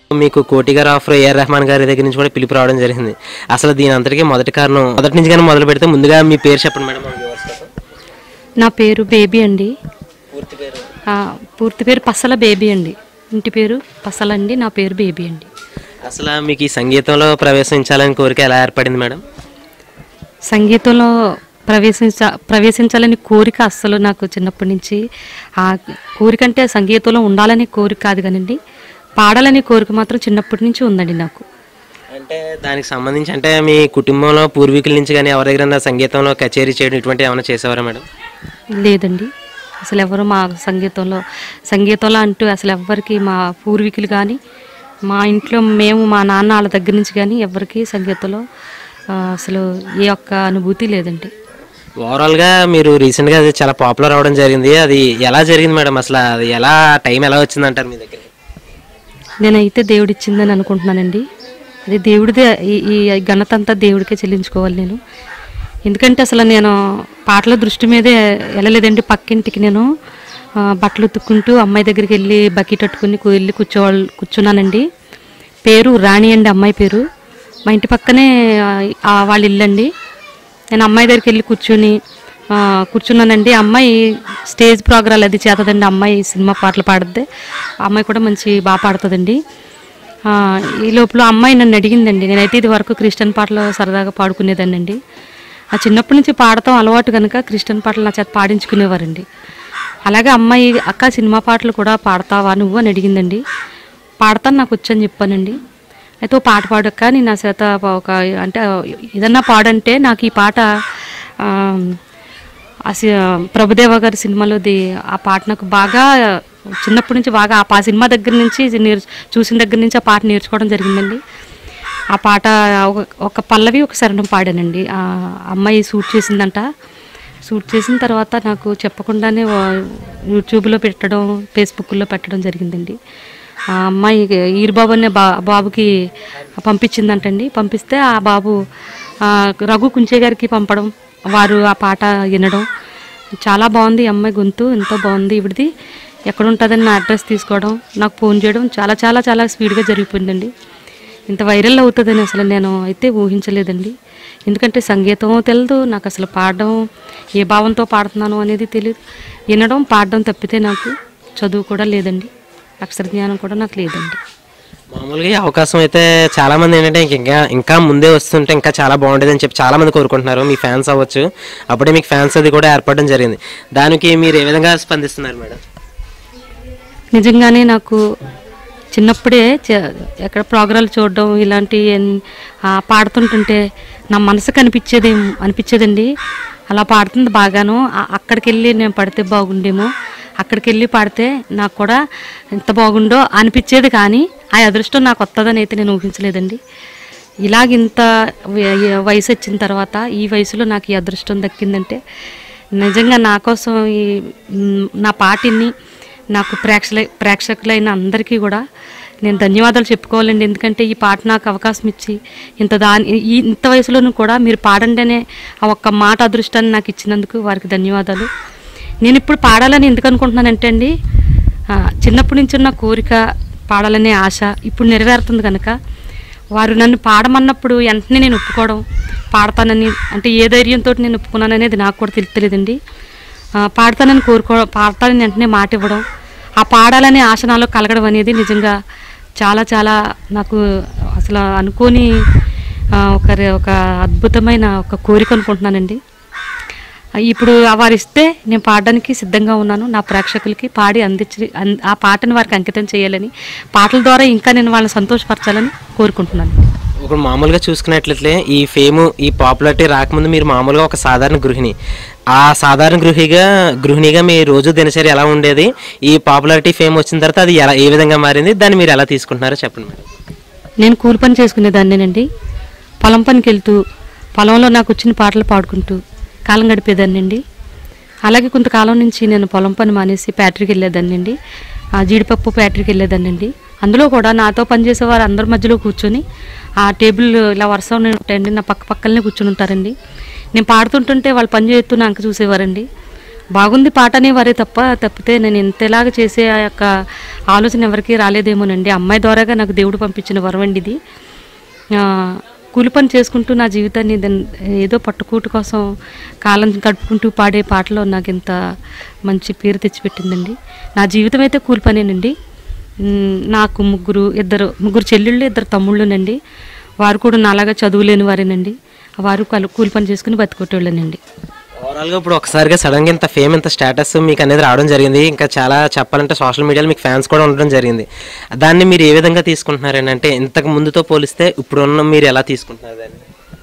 మీకు కోటి గారు ఆఫర్ ఏఆర్ రెహమాన్ గారి దగ్గర నుంచి కూడా పిలుపు రావడం జరిగింది అసలు దీని అంతటికీ మొదటి కారణం మొదటి నుంచి కానీ మొదలు పెడితే ముందుగా మీ పేరు చెప్పండి మేడం మా viewers కోసం. నా పేరు బేబీ అండి పూర్తి పేరు ఆ, పూర్తి పేరు పసల బేబీ అండి ఇంటి పేరు పసల అండి నా పేరు బేబీ అండి అసలు మీకు ఈ సంగీతంలో ప్రవేశించాలని కోరిక ఎలా ఏర్పడింది మేడం సంగీతంలో ప్రవేశించ ప్రవేశించాలని కోరిక అస్సలు నాకు చిన్నప్పటి నుంచి ఆ కోరిక అంటే సంగీతంలో ఉండాలని కోరిక కాదు కానండి పాడాలని కోరిక మాత్రం చిన్నప్పటి నుంచి ఉందండి నాకు అంటే దానికి సంబంధించి అంటే మీ కుటుంబంలో పూర్వీకుల నుంచి కానీ ఎవరి దగ్గర సంగీతంలో కచేరీ చేయడం ఇటువంటి ఏమైనా చేసేవారా మేడం లేదండి అసలు ఎవరు మా సంగీతంలో సంగీతంలో అంటూ అసలు ఎవ్వరికి మా పూర్వీకులు కానీ మా ఇంట్లో మేము మా నాన్న వాళ్ళ దగ్గర నుంచి కానీ ఎవరికి సంగీతంలో ఆ, అసలు ఏ ఒక్క అనుభూతి లేదండి ఓవరాల్గా మీరు రీసెంట్గా అది చాలా పాపులర్ అవడం జరిగింది అది ఎలా జరిగింది మేడం అసలు అది ఎలా టైం ఎలా వచ్చింది అంటారు మీ దగ్గర నేనైతే దేవుడిచ్చిందని అనుకుంటున్నానండి అది దేవుడిదే ఈ ఈ ఘనత అంతా దేవుడికే చెల్లించుకోవాలి నేను ఎందుకంటే అసలు నేను పాటల దృష్టి మీదే వెళ్ళలేదండి పక్కింటికి నేను ఆ, బట్టలు ఉతుక్కుంటూ అమ్మాయి దగ్గరికి వెళ్ళి బకెట్ పట్టుకుని కు- వెళ్ళి కూర్చోవాళ్ళు కూర్చున్నానండి పేరు రాణి అండి అమ్మాయి పేరు మా ఇంటి పక్కనే ఆ, ఆ వాళ్ళ ఇల్లు అండి నేను అమ్మాయి దగ్గరికి వెళ్ళి కూర్చుని ఆ, కూర్చున్నానండి అమ్మాయి స్టేజ్ ప్రోగ్రాలు అది చేతదండి అమ్మాయి సినిమా పాటలు పాడుద్ది ఆ అమ్మాయి కూడా మంచి బాగా పాడుతుందండి ఆ, ఈ లోపల అమ్మాయి నన్ను అడిగిందండి నేనైతే ఇది వరకు క్రిస్టియన్ పాటలు సరదాగా పాడుకునేదానండి ఆ చిన్నప్పటి నుంచి పాడటం అలవాటు కనుక క్రిస్టియన్ పాటలు నా చేత పాడించుకునేవారండి అలాగే అమ్మాయి అక్క సినిమా పాటలు కూడా పాడతావా నువ్వు అని అడిగిందండి పాడతాను నాకు వచ్చని చెప్పానండి అయితే ఓ పాట పాడక్క నేను నా చేత ఒక అంటే ఏదన్నా పాడంటే నాకు ఈ పాట ఆ, ఆ సి- ప్రభుదేవ గారి సినిమాలోది ఆ పాట నాకు బాగా చిన్నప్పటి నుంచి బాగా ఆ పా- సినిమా దగ్గర నుంచి ఇది నేర్చు చూసిన దగ్గర నుంచి ఆ పాట నేర్చుకోవడం జరిగిందండి ఆ పాట ఒక ఒక పల్లవి ఒక శరణం పాడానండి ఆ అమ్మాయి షూట్ చేసిందంట షూట్ చేసిన తర్వాత నాకు చెప్పకుండానే వా- యూట్యూబ్లో పెట్టడం ఫేస్బుక్లో పెట్టడం జరిగిందండి ఆ అమ్మాయి ఈరుబాబు అనే బా బాబుకి పంపించిందంటండి పంపిస్తే ఆ బాబు ఆ, రఘు కుంచే గారికి పంపడం వారు ఆ పాట వినడం చాలా బాగుంది ఈ అమ్మాయి గొంతు ఎంతో బాగుంది ఇవిడిది ఎక్కడ ఉంటుందని నా అడ్రస్ తీసుకోవడం నాకు ఫోన్ చేయడం చాలా చాలా చాలా స్పీడ్గా జరిగిపోయిందండి ఇంత వైరల్ అవుతుందని అసలు నేను అయితే ఊహించలేదండి ఎందుకంటే సంగీతం తెలియదు నాకు అసలు పాడడం ఏ భావంతో పాడుతున్నాను అనేది తెలియదు వినడం పాడడం తప్పితే నాకు చదువు కూడా లేదండి అక్షర జ్ఞానం కూడా నాకు లేదండి మామూలుగా ఈ అవకాశం అయితే చాలా మంది ఏంటంటే ఇంక ఇంకా ఇంకా ముందే వస్తుంటే ఇంకా చాలా బాగుండేది అని చెప్పి చాలా మంది కోరుకుంటున్నారు మీ ఫ్యాన్స్ అవ్వచ్చు అప్పుడే మీకు ఫ్యాన్స్ అది కూడా ఏర్పడడం జరిగింది దానికి మీరు ఏ విధంగా స్పందిస్తున్నారు మేడం నిజంగానే నాకు చిన్నప్పుడే చ- ఎక్కడ ప్రోగ్రాలు చూడడం ఇలాంటి ఎన్- ఆ, పాడుతుంటుంటే నా మనసు కనిపించేది అనిపించేదండి అలా పాడుతుంది బాగాను ఆ- అక్కడికి వెళ్ళి నేను పడితే బాగుండేమో అక్కడికి వెళ్ళి పాడితే నాకు కూడా ఎంత బాగుండో అనిపించేది కానీ ఆ అదృష్టం నాకు వస్తుందని అయితే నేను ఊహించలేదండి ఇలాగ ఇంత వ- వయసు వచ్చిన తర్వాత ఈ వయసులో నాకు ఈ అదృష్టం దక్కిందంటే నిజంగా నా కోసం ఈ మ్, నా పాటిని నాకు ప్రేక్షల ప్రేక్షకులైన అందరికీ కూడా నేను ధన్యవాదాలు చెప్పుకోవాలండి ఎందుకంటే ఈ పాట నాకు అవకాశం ఇచ్చి ఇంత దాని ఈ ఇంత వయసులోనూ కూడా మీరు పాడండి అనే ఆ ఒక్క మాట అదృష్టాన్ని నాకు ఇచ్చినందుకు వారికి ధన్యవాదాలు నేను ఇప్పుడు పాడాలని ఎందుకు అనుకుంటున్నానంటే అండి ఆ, చిన్నప్పటి నుంచి ఉన్న కోరిక పాడాలనే ఆశ ఇప్పుడు నెరవేరుతుంది కనుక వారు నన్ను పాడమన్నప్పుడు వెంటనే నేను ఒప్పుకోవడం పాడతానని అంటే ఏ ధైర్యంతో నేను ఒప్పుకున్నాను అనేది నాకు కూడా తెలుస్తలేదండి ఆ, పాడతానని కోరుకో పాడతానని వెంటనే మాట ఇవ్వడం ఆ పాడాలనే ఆశ నాలో కలగడం అనేది నిజంగా చాలా చాలా నాకు అసలు అనుకోని ఆ, ఒక రే- ఒక అద్భుతమైన ఒక కోరిక అనుకుంటున్నానండి ఇప్పుడు వారు ఇస్తే నేను పాడడానికి సిద్ధంగా ఉన్నాను నా ప్రేక్షకులకి పాడి అందించి అన్- ఆ పాటను వారికి అంకితం చేయాలని పాటల ద్వారా ఇంకా నేను వాళ్ళని సంతోషపరచాలని కోరుకుంటున్నాను ఇప్పుడు మామూలుగా చూసుకున్నట్లయితే ఈ ఫేమ్ ఈ పాపులారిటీ రాకముందు మీరు మామూలుగా ఒక సాధారణ గృహిణి ఆ సాధారణ గృహిగా గృహిణిగా మీ రోజు దినచర్య ఎలా ఉండేది ఈ పాపులారిటీ ఫేమ్ వచ్చిన తర్వాత అది ఎలా ఏ విధంగా మారింది దాన్ని మీరు ఎలా తీసుకుంటున్నారో చెప్పండి మేడం నేను కూలి పని చేసుకునేదాన్నేనండి పొలం పనికి వెళ్తూ పొలంలో నాకు వచ్చిన పాటలు పాడుకుంటూ కాలం గడిపేదాన్నండి అలాగే కొంతకాలం నుంచి నేను పొలం పని మానేసి ఫ్యాక్టరీకి వెళ్ళేదాన్నండి ఆ జీడిపప్పు ఫ్యాక్టరీకి వెళ్ళేదాన్నండి అందులో కూడా నాతో పనిచేసే వారు అందరి మధ్యలో కూర్చొని ఆ టేబుల్ ఇలా వరుస ఉంటాయండి నా పక్క పక్కనే కూర్చొని ఉంటారండి నేను పాడుతుంటుంటే వాళ్ళు పని చేస్తూ నాకు చూసేవారండి బాగుంది పాట అనేవారే తప్ప తప్పితే నేను ఇంతలాగా చేసే ఆ యొక్క ఆలోచన ఎవరికీ రాలేదేమోనండి అమ్మాయి ద్వారాగా నాకు దేవుడు పంపించిన వరం అండి ఇది ఆ, కూలి పని చేసుకుంటూ నా జీవితాన్ని దన్- ఏదో పట్టుకూటు కోసం కాలం గడుపుకుంటూ పాడే పాటలో నాకు ఇంత మంచి పేరు తెచ్చిపెట్టిందండి నా జీవితం అయితే కూలి పనేనండి మ్, నాకు ముగ్గురు ఇద్దరు ముగ్గురు చెల్లెళ్ళు ఇద్దరు తమ్ముళ్ళునండి వారు కూడా నాలాగా చదువులేని వారేనండి వారు కలు- కూలి పని చేసుకుని బతికొట్టేళ్ళనండి ఓవరాల్గా ఇప్పుడు ఒకసారిగా సడన్గా ఇంత ఫేమ్ ఇంత స్టేటస్ మీకు అనేది రావడం జరిగింది ఇంకా చాలా చెప్పాలంటే సోషల్ మీడియాలో మీకు ఫ్యాన్స్ కూడా ఉండడం జరిగింది దాన్ని మీరు ఏ విధంగా తీసుకుంటున్నారని అంటే ఇంతకు ముందుతో పోలిస్తే ఇప్పుడున్న మీరు ఎలా తీసుకుంటున్నారు దాన్ని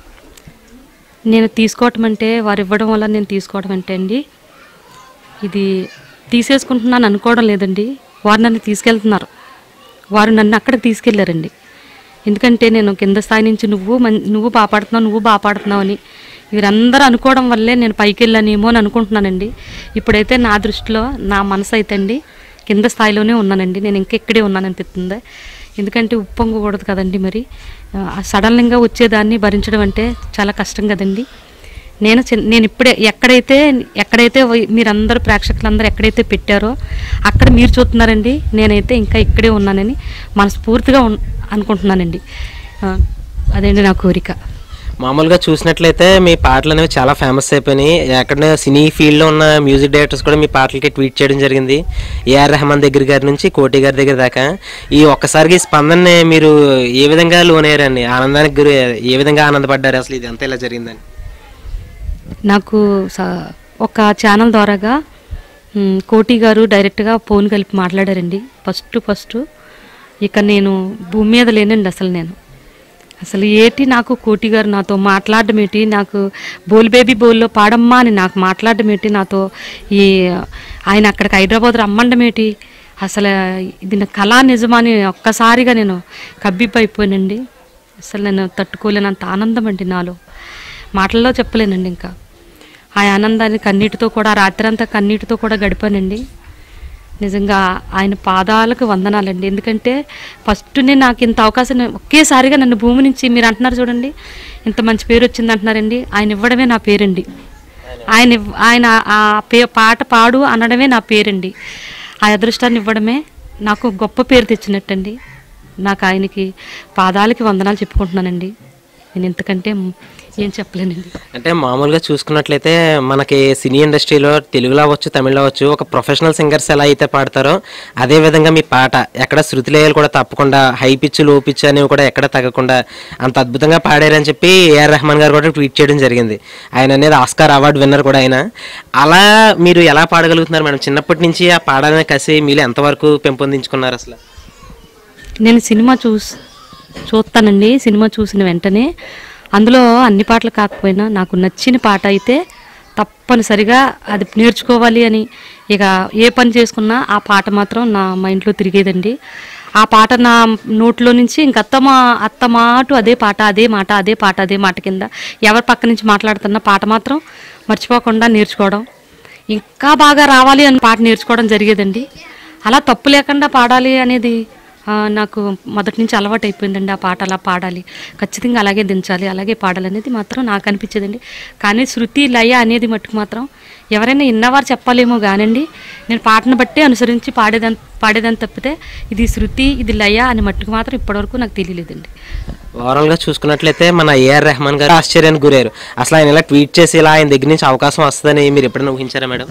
నేను తీసుకోవటం అంటే వారు ఇవ్వడం వల్ల నేను తీసుకోవడం అంటే అండి ఇది తీసేసుకుంటున్నాను అనుకోవడం లేదండి వారు నన్ను తీసుకెళ్తున్నారు వారు నన్ను అక్కడికి తీసుకెళ్లారండి ఎందుకంటే నేను కింద స్థాయి నుంచి నువ్వు మన్ నువ్వు బాపాడుతున్నావు నువ్వు బాపాడుతున్నావు అని వీరందరూ అనుకోవడం వల్లే నేను పైకి వెళ్ళానేమో అని అనుకుంటున్నానండి ఇప్పుడైతే నా దృష్టిలో నా మనసు అయితే అండి కింద స్థాయిలోనే ఉన్నానండి నేను ఇంకా ఇక్కడే ఉన్నాను అనిపిస్తుంది ఎందుకంటే ఉప్పొంగకూడదు కదండి మరి ఆ, సడన్గా వచ్చేదాన్ని భరించడం అంటే చాలా కష్టం కదండి నేను చిన్- నేను ఇప్పుడే ఎక్కడైతే ఎక్కడైతే వై- మీరందరూ ప్రేక్షకులందరూ ఎక్కడైతే పెట్టారో అక్కడ మీరు చూస్తున్నారండి నేనైతే ఇంకా ఇక్కడే ఉన్నానని మనస్ఫూర్తిగా ఉన్- అనుకుంటున్నానండి ఆ, అదేంటి నా కోరిక మామూలుగా చూసినట్లయితే మీ పాటలు అనేవి చాలా ఫేమస్ అయిపోయినాయి ఎక్కడ సినీ ఫీల్డ్లో ఉన్న మ్యూజిక్ డైరెక్టర్స్ కూడా మీ పాటలకి ట్వీట్ చేయడం జరిగింది ఏఆర్ రెహమాన్ దగ్గర గారి నుంచి కోటి గారి దగ్గర దాకా ఈ ఒక్కసారికి ఈ స్పందనని మీరు ఏ విధంగా లోనయ్యారండి ఆనందానికి గురి ఏ విధంగా ఆనందపడ్డారు అసలు ఇది అంతా ఇలా జరిగిందని నాకు స- ఒక ఛానల్ ద్వారాగా మ్, కోటి గారు డైరెక్ట్గా ఫోన్ కలిపి మాట్లాడారండి ఫస్ట్ ఫస్ట్ ఇక నేను భూమి మీద లేనండి అసలు నేను అసలు ఏటి నాకు కోటి గారు నాతో మాట్లాడడం ఏంటి నాకు బోల్ బేబీ బోల్లో పాడమ్మా అని నాకు మాట్లాడడం ఏంటి నాతో ఈ ఆయన అక్కడికి హైదరాబాద్ రమ్మండం ఏంటి అసలు ఇది నా కళా నిజమా అని ఒక్కసారిగా నేను కబ్బిబ్బైపోయానండి అసలు నేను తట్టుకోలేనంత ఆనందం అండి నాలో మాటల్లో చెప్పలేనండి ఇంకా ఆ ఆనందాన్ని కన్నీటితో కూడా రాత్రి అంతా కన్నీటితో కూడా గడిపానండి నిజంగా ఆయన పాదాలకు వందనాలండి ఎందుకంటే ఫస్ట్ నేను నాకు ఇంత అవకాశం ఒకేసారిగా నన్ను భూమి నుంచి మీరు అంటున్నారు చూడండి ఇంత మంచి పేరు వచ్చింది అంటున్నారండి ఆయన ఇవ్వడమే నా పేరండి ఆయన ఇవ్- ఆయన ఆ పే పాట పాడు అనడమే నా పేరండి ఆ అదృష్టాన్ని ఇవ్వడమే నాకు గొప్ప పేరు తెచ్చినట్టండి నాకు ఆయనకి పాదాలకి వందనాలు చెప్పుకుంటున్నానండి నేను ఇంతకంటే ఏం చెప్పలేనండి అంటే మామూలుగా చూసుకున్నట్లయితే మనకి సినీ ఇండస్ట్రీలో తెలుగులో అవ్వచ్చు తమిళ్లో అవ్వచ్చు ఒక ప్రొఫెషనల్ సింగర్స్ ఎలా అయితే పాడతారో అదే విధంగా మీ పాట ఎక్కడ శృతి లయాలు కూడా తప్పకుండా హై పిచ్ లో పిచ్ అనేవి కూడా ఎక్కడ తగ్గకుండా అంత అద్భుతంగా పాడారని చెప్పి ఏఆర్ రెహమాన్ గారు కూడా ట్వీట్ చేయడం జరిగింది ఆయన అనేది ఆస్కార్ అవార్డు విన్నర్ కూడా ఆయన అలా మీరు ఎలా పాడగలుగుతున్నారు మేడం చిన్నప్పటి నుంచి ఆ పాడాలనే కసి మీరు ఎంతవరకు పెంపొందించుకున్నారు అసలు నేను సినిమా చూస్ చూస్తానండి సినిమా చూసిన వెంటనే అందులో అన్ని పాటలు కాకపోయినా నాకు నచ్చిన పాట అయితే తప్పనిసరిగా అది నేర్చుకోవాలి అని ఇక ఏ పని చేసుకున్నా ఆ పాట మాత్రం నా మైండ్లో తిరిగేదండి ఆ పాట నా నోట్లో నుంచి ఇంక అత్తమా అత్త మాటు అదే పాట అదే మాట అదే పాట అదే మాట కింద ఎవరి పక్క నుంచి మాట్లాడుతున్న పాట మాత్రం మర్చిపోకుండా నేర్చుకోవడం ఇంకా బాగా రావాలి అని పాట నేర్చుకోవడం జరిగేదండి అలా తప్పు లేకుండా పాడాలి అనేది ఆ, నాకు మొదటి నుంచి అలవాటు అయిపోయిందండి ఆ పాట అలా పాడాలి ఖచ్చితంగా అలాగే దించాలి అలాగే పాడాలి అనేది మాత్రం నాకు అనిపించేదండి కానీ శృతి లయ అనేది మట్టుకు మాత్రం ఎవరైనా ఇన్నవారు చెప్పాలేమో కానండి నేను పాటను బట్టి అనుసరించి పాడేదని పాడేదని తప్పితే ఇది శృతి ఇది లయ అని మట్టుకు మాత్రం ఇప్పటివరకు నాకు తెలియలేదండి ఓవరాల్ గా చూసుకున్నట్లయితే మన ఏఆర్ రెహమాన్ గారు ఆశ్చర్యానికి గురయ్యారు అసలు ఆయన ఇలా ట్వీట్ చేసి ఇలా ఆయన దగ్గర నుంచి అవకాశం వస్తుందని మీరు ఎప్పుడైనా ఊహించారా మేడం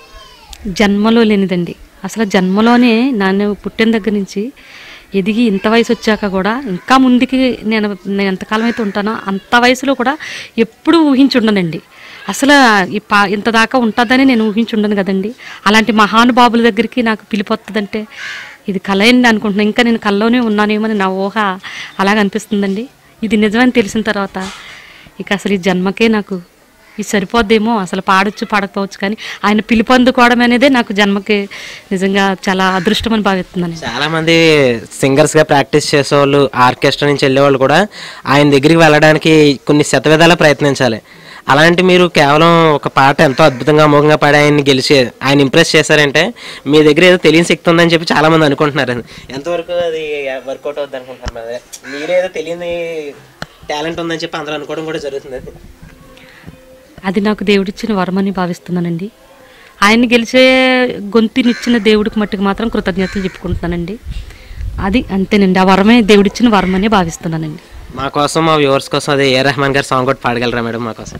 జన్మలో లేనిదండి అసలు జన్మలోనే నన్ను పుట్టిన దగ్గర నుంచి ఎదిగి ఇంత వయసు వచ్చాక కూడా ఇంకా ముందుకి నేను నేను ఎంతకాలం అయితే ఉంటానో అంత వయసులో కూడా ఎప్పుడూ ఊహించుండనండి అసలు ఈ పా ఇంత దాకా ఉంటుందని నేను ఊహించుండను కదండి అలాంటి మహానుభావుల దగ్గరికి నాకు పిలిపొస్తుందంటే ఇది కళ అండి అనుకుంటున్నాను ఇంకా నేను కల్లోనే ఉన్నానేమో అని నా ఊహ అలాగ అనిపిస్తుందండి ఇది నిజమని తెలిసిన తర్వాత ఇక అసలు ఈ జన్మకే నాకు ఇది సరిపోద్దేమో అసలు పాడొచ్చు పాడకపోవచ్చు కానీ ఆయన పిలుపొందుకోవడం అనేదే నాకు జన్మకి నిజంగా చాలా అదృష్టం అని భావిస్తున్నాను చాలా మంది సింగర్స్ గా ప్రాక్టీస్ చేసేవాళ్ళు ఆర్కెస్ట్రా నుంచి వెళ్ళేవాళ్ళు కూడా ఆయన దగ్గరికి వెళ్ళడానికి కొన్ని శతవిధాలా ప్రయత్నించాలి అలాంటి మీరు కేవలం ఒక పాట ఎంతో అద్భుతంగా అమోఘంగా పాడి ఆయన్ని గెలిచి ఆయన ఇంప్రెస్ చేశారంటే మీ దగ్గర ఏదో తెలియని శక్తి ఉందని చెప్పి చాలా మంది అనుకుంటున్నారు ఎంతవరకు అది వర్కౌట్ అవుద్ది అనుకుంటున్నారు మరి మీరేదో తెలియని టాలెంట్ ఉందని చెప్పి అందరూ అనుకోవడం కూడా జరుగుతుంది అది అది నాకు దేవుడిచ్చిన వరమని భావిస్తున్నానండి ఆయన గెలిచే గొంతునిచ్చిన దేవుడికి మట్టుకు మాత్రం కృతజ్ఞతలు చెప్పుకుంటున్నానండి అది అంతేనండి ఆ వరమే దేవుడిచ్చిన వరం అని భావిస్తున్నానండి మా కోసం మా వ్యూవర్స్ కోసం అదే ఏ రెహమాన్ గారి సాంగ్ కూడా పాడగలరా మేడం మా కోసం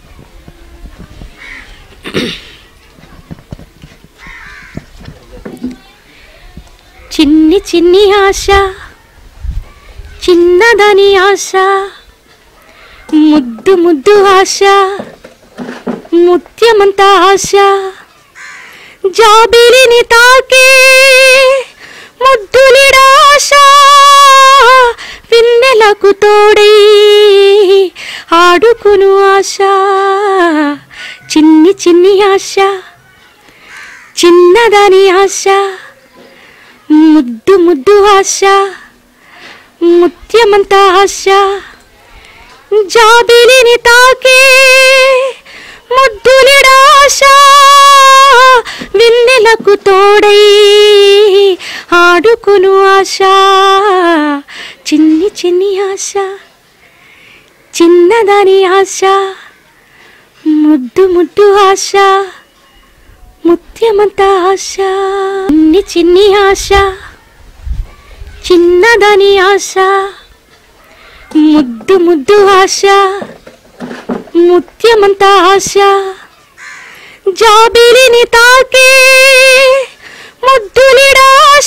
చిన్ని చిన్ని ఆశ చిన్నదని ఆశ ముద్దు ముద్దు ఆశ ముత్యమంత ఆశ జాబిలిని తాకే ముద్దులిడా ఆశ పిన్నెలకు తోడై ఆడుకును ఆశ చిన్ని చిన్ని ఆశ చిన్నదని ఆశ ముద్దు ముద్దు ఆశ ముత్యమంత ఆశ జాబిలిని తాకే ముద్దులిడా ఆశ వెన్నెలకు తోడై ఆడుకును ఆశ చిన్ని చిన్ని ఆశ చిన్నదాని ఆశ ముద్దు ముద్దు ఆశ ముత్యమంత ఆశ చిన్ని చిన్ని ఆశ చిన్నదని ఆశ ముద్దు ముద్దు ఆశ ముత్యమంత ఆశ జాబిలిని తాకే ముద్దులిడా ఆశ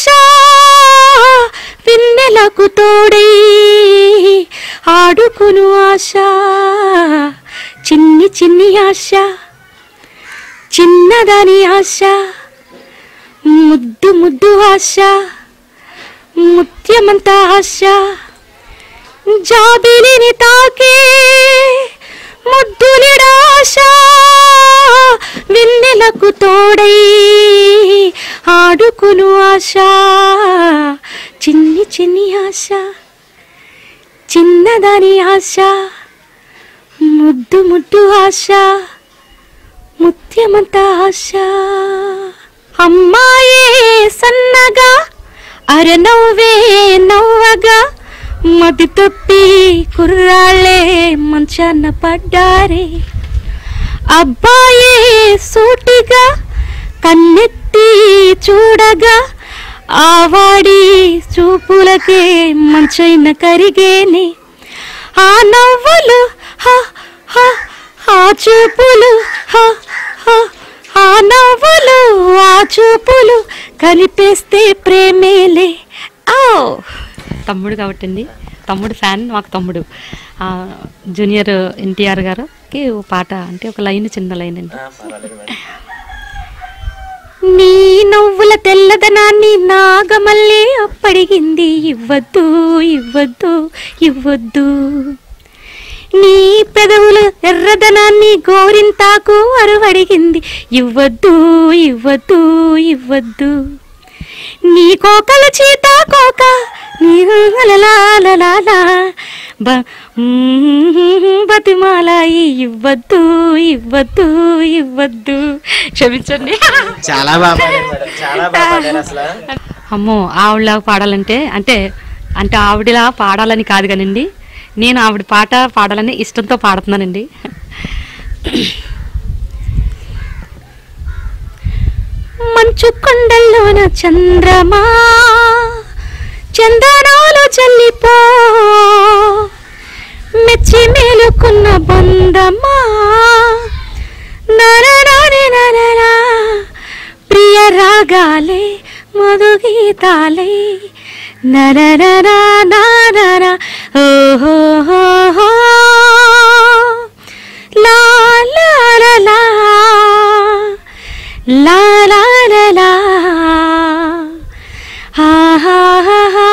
పిన్నెలకు తోడై ఆడుకును ఆశ చిన్ని చిన్ని ఆశ చిన్నదాని ఆశ ముద్దు ముద్దు ఆశ ముత్యమంత ఆశ జాబిలిని తాకే ముద్దులిడా ఆశ వెన్నెలకు తోడై ఆడుకును ఆశ చిన్ని చిన్ని ఆశ చిన్నదాని ఆశ ముద్దు ముద్దు ఆశ ముత్యమంత ఆశ అమ్మాయే సన్నగా అరనవ్వే నవ్వగా మది తొప్పి కుర్రాళ్ళే మంచాన పడ్డారే అబ్బాయే సూటిగా కన్నెత్తి చూడగా ఆవాడి చూపులకే మంచైన కరిగేనే ఆ నవ్వులు హ హ ఆ చూపులు హ హ ఆ నవ్వులు ఆ చూపులు కలిపేస్తే ప్రేమేలే ఓ తమ్ముడు కాబట్టండి తమ్ముడు ఫ్యాన్ మాకు తమ్ముడు ఆ, జూనియర్ ఎన్టీఆర్ గారికి ఓ పాట అంటే ఒక లైన్ చిన్న లైన్ అండి నీ నవ్వుల తెల్లదనాన్ని నాగమల్లే అప్పడిగింది ఇవ్వద్దు ఇవ్వద్దు ఇవ్వద్దు నీ పెదవుల ఎర్రదనాన్ని గోరింతాకు అరువడిగింది ఇవ్వద్దు ఇవ్వద్దు ఇవ్వద్దు నీ కోకల చీత కోక నీ లలాలలాలా బ మ్మ్, బతిమాలాయి ఇవ్వద్దు ఇవ్వద్దు ఇవ్వద్దు క్షమించండి చాలా బాగా పాడారు మేడం చాలా బాగా పాడారు అసలు అమ్మో ఆవిడలా పాడాలంటే అంటే అంటే ఆవిడలా పాడాలని కాదు కానండి నేను ఆవిడ పాట పాడాలని ఇష్టంతో పాడుతున్నానండి మంచు కొండల్లోన చంద్రమా చందనాలు చల్లిపో మెచ్చి మేలుకున్న బొందమ్మా నరనాని నరనా ప్రియ రాగాలే మధు గీతాలే నరనరా నారరా ఓహో హో హో. లా లా లా లా లా లా లా లా హా హా హా హా.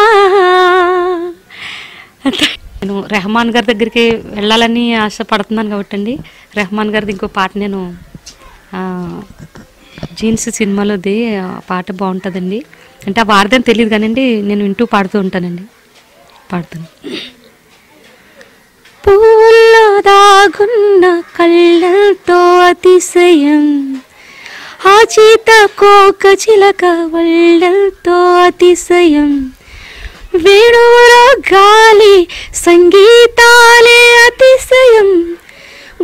నేను రెహమాన్ గారి దగ్గరికి వెళ్ళాలని ఆశపడుతున్నాను కాబట్టి అండి రెహమాన్ గారిది ఇంకో పాట నేను ఆ, జీన్స్ సినిమాలోది ఆ పాట బాగుంటుందండి అంటే ఆ వారదని తెలియదు కానండి నేను వింటూ పాడుతూ ఉంటానండి పాడుతాను పూల్లో దాగున్న కళ్ళతో అతిశయం ఆ చీత కోక చిలక వళ్ళతో అతిశయం వేణువులో గాలి సంగీతాలే అతిశయం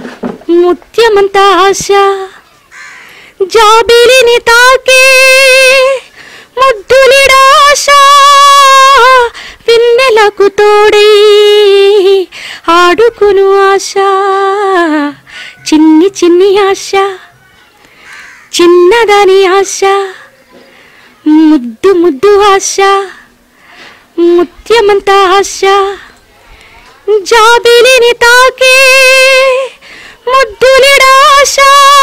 ముత్యమంత ఆశ జాబిలిని తాకే ముద్దులిడాశ పిన్నెలకు తోడై ఆడుకును ఆశ చిన్ని చిన్ని ఆశ చిన్నదని ఆశ ముద్దు ముద్దు ఆశ ముత్యమంత ఆశ జాబిలిని తాకే ముద్దులిడాశ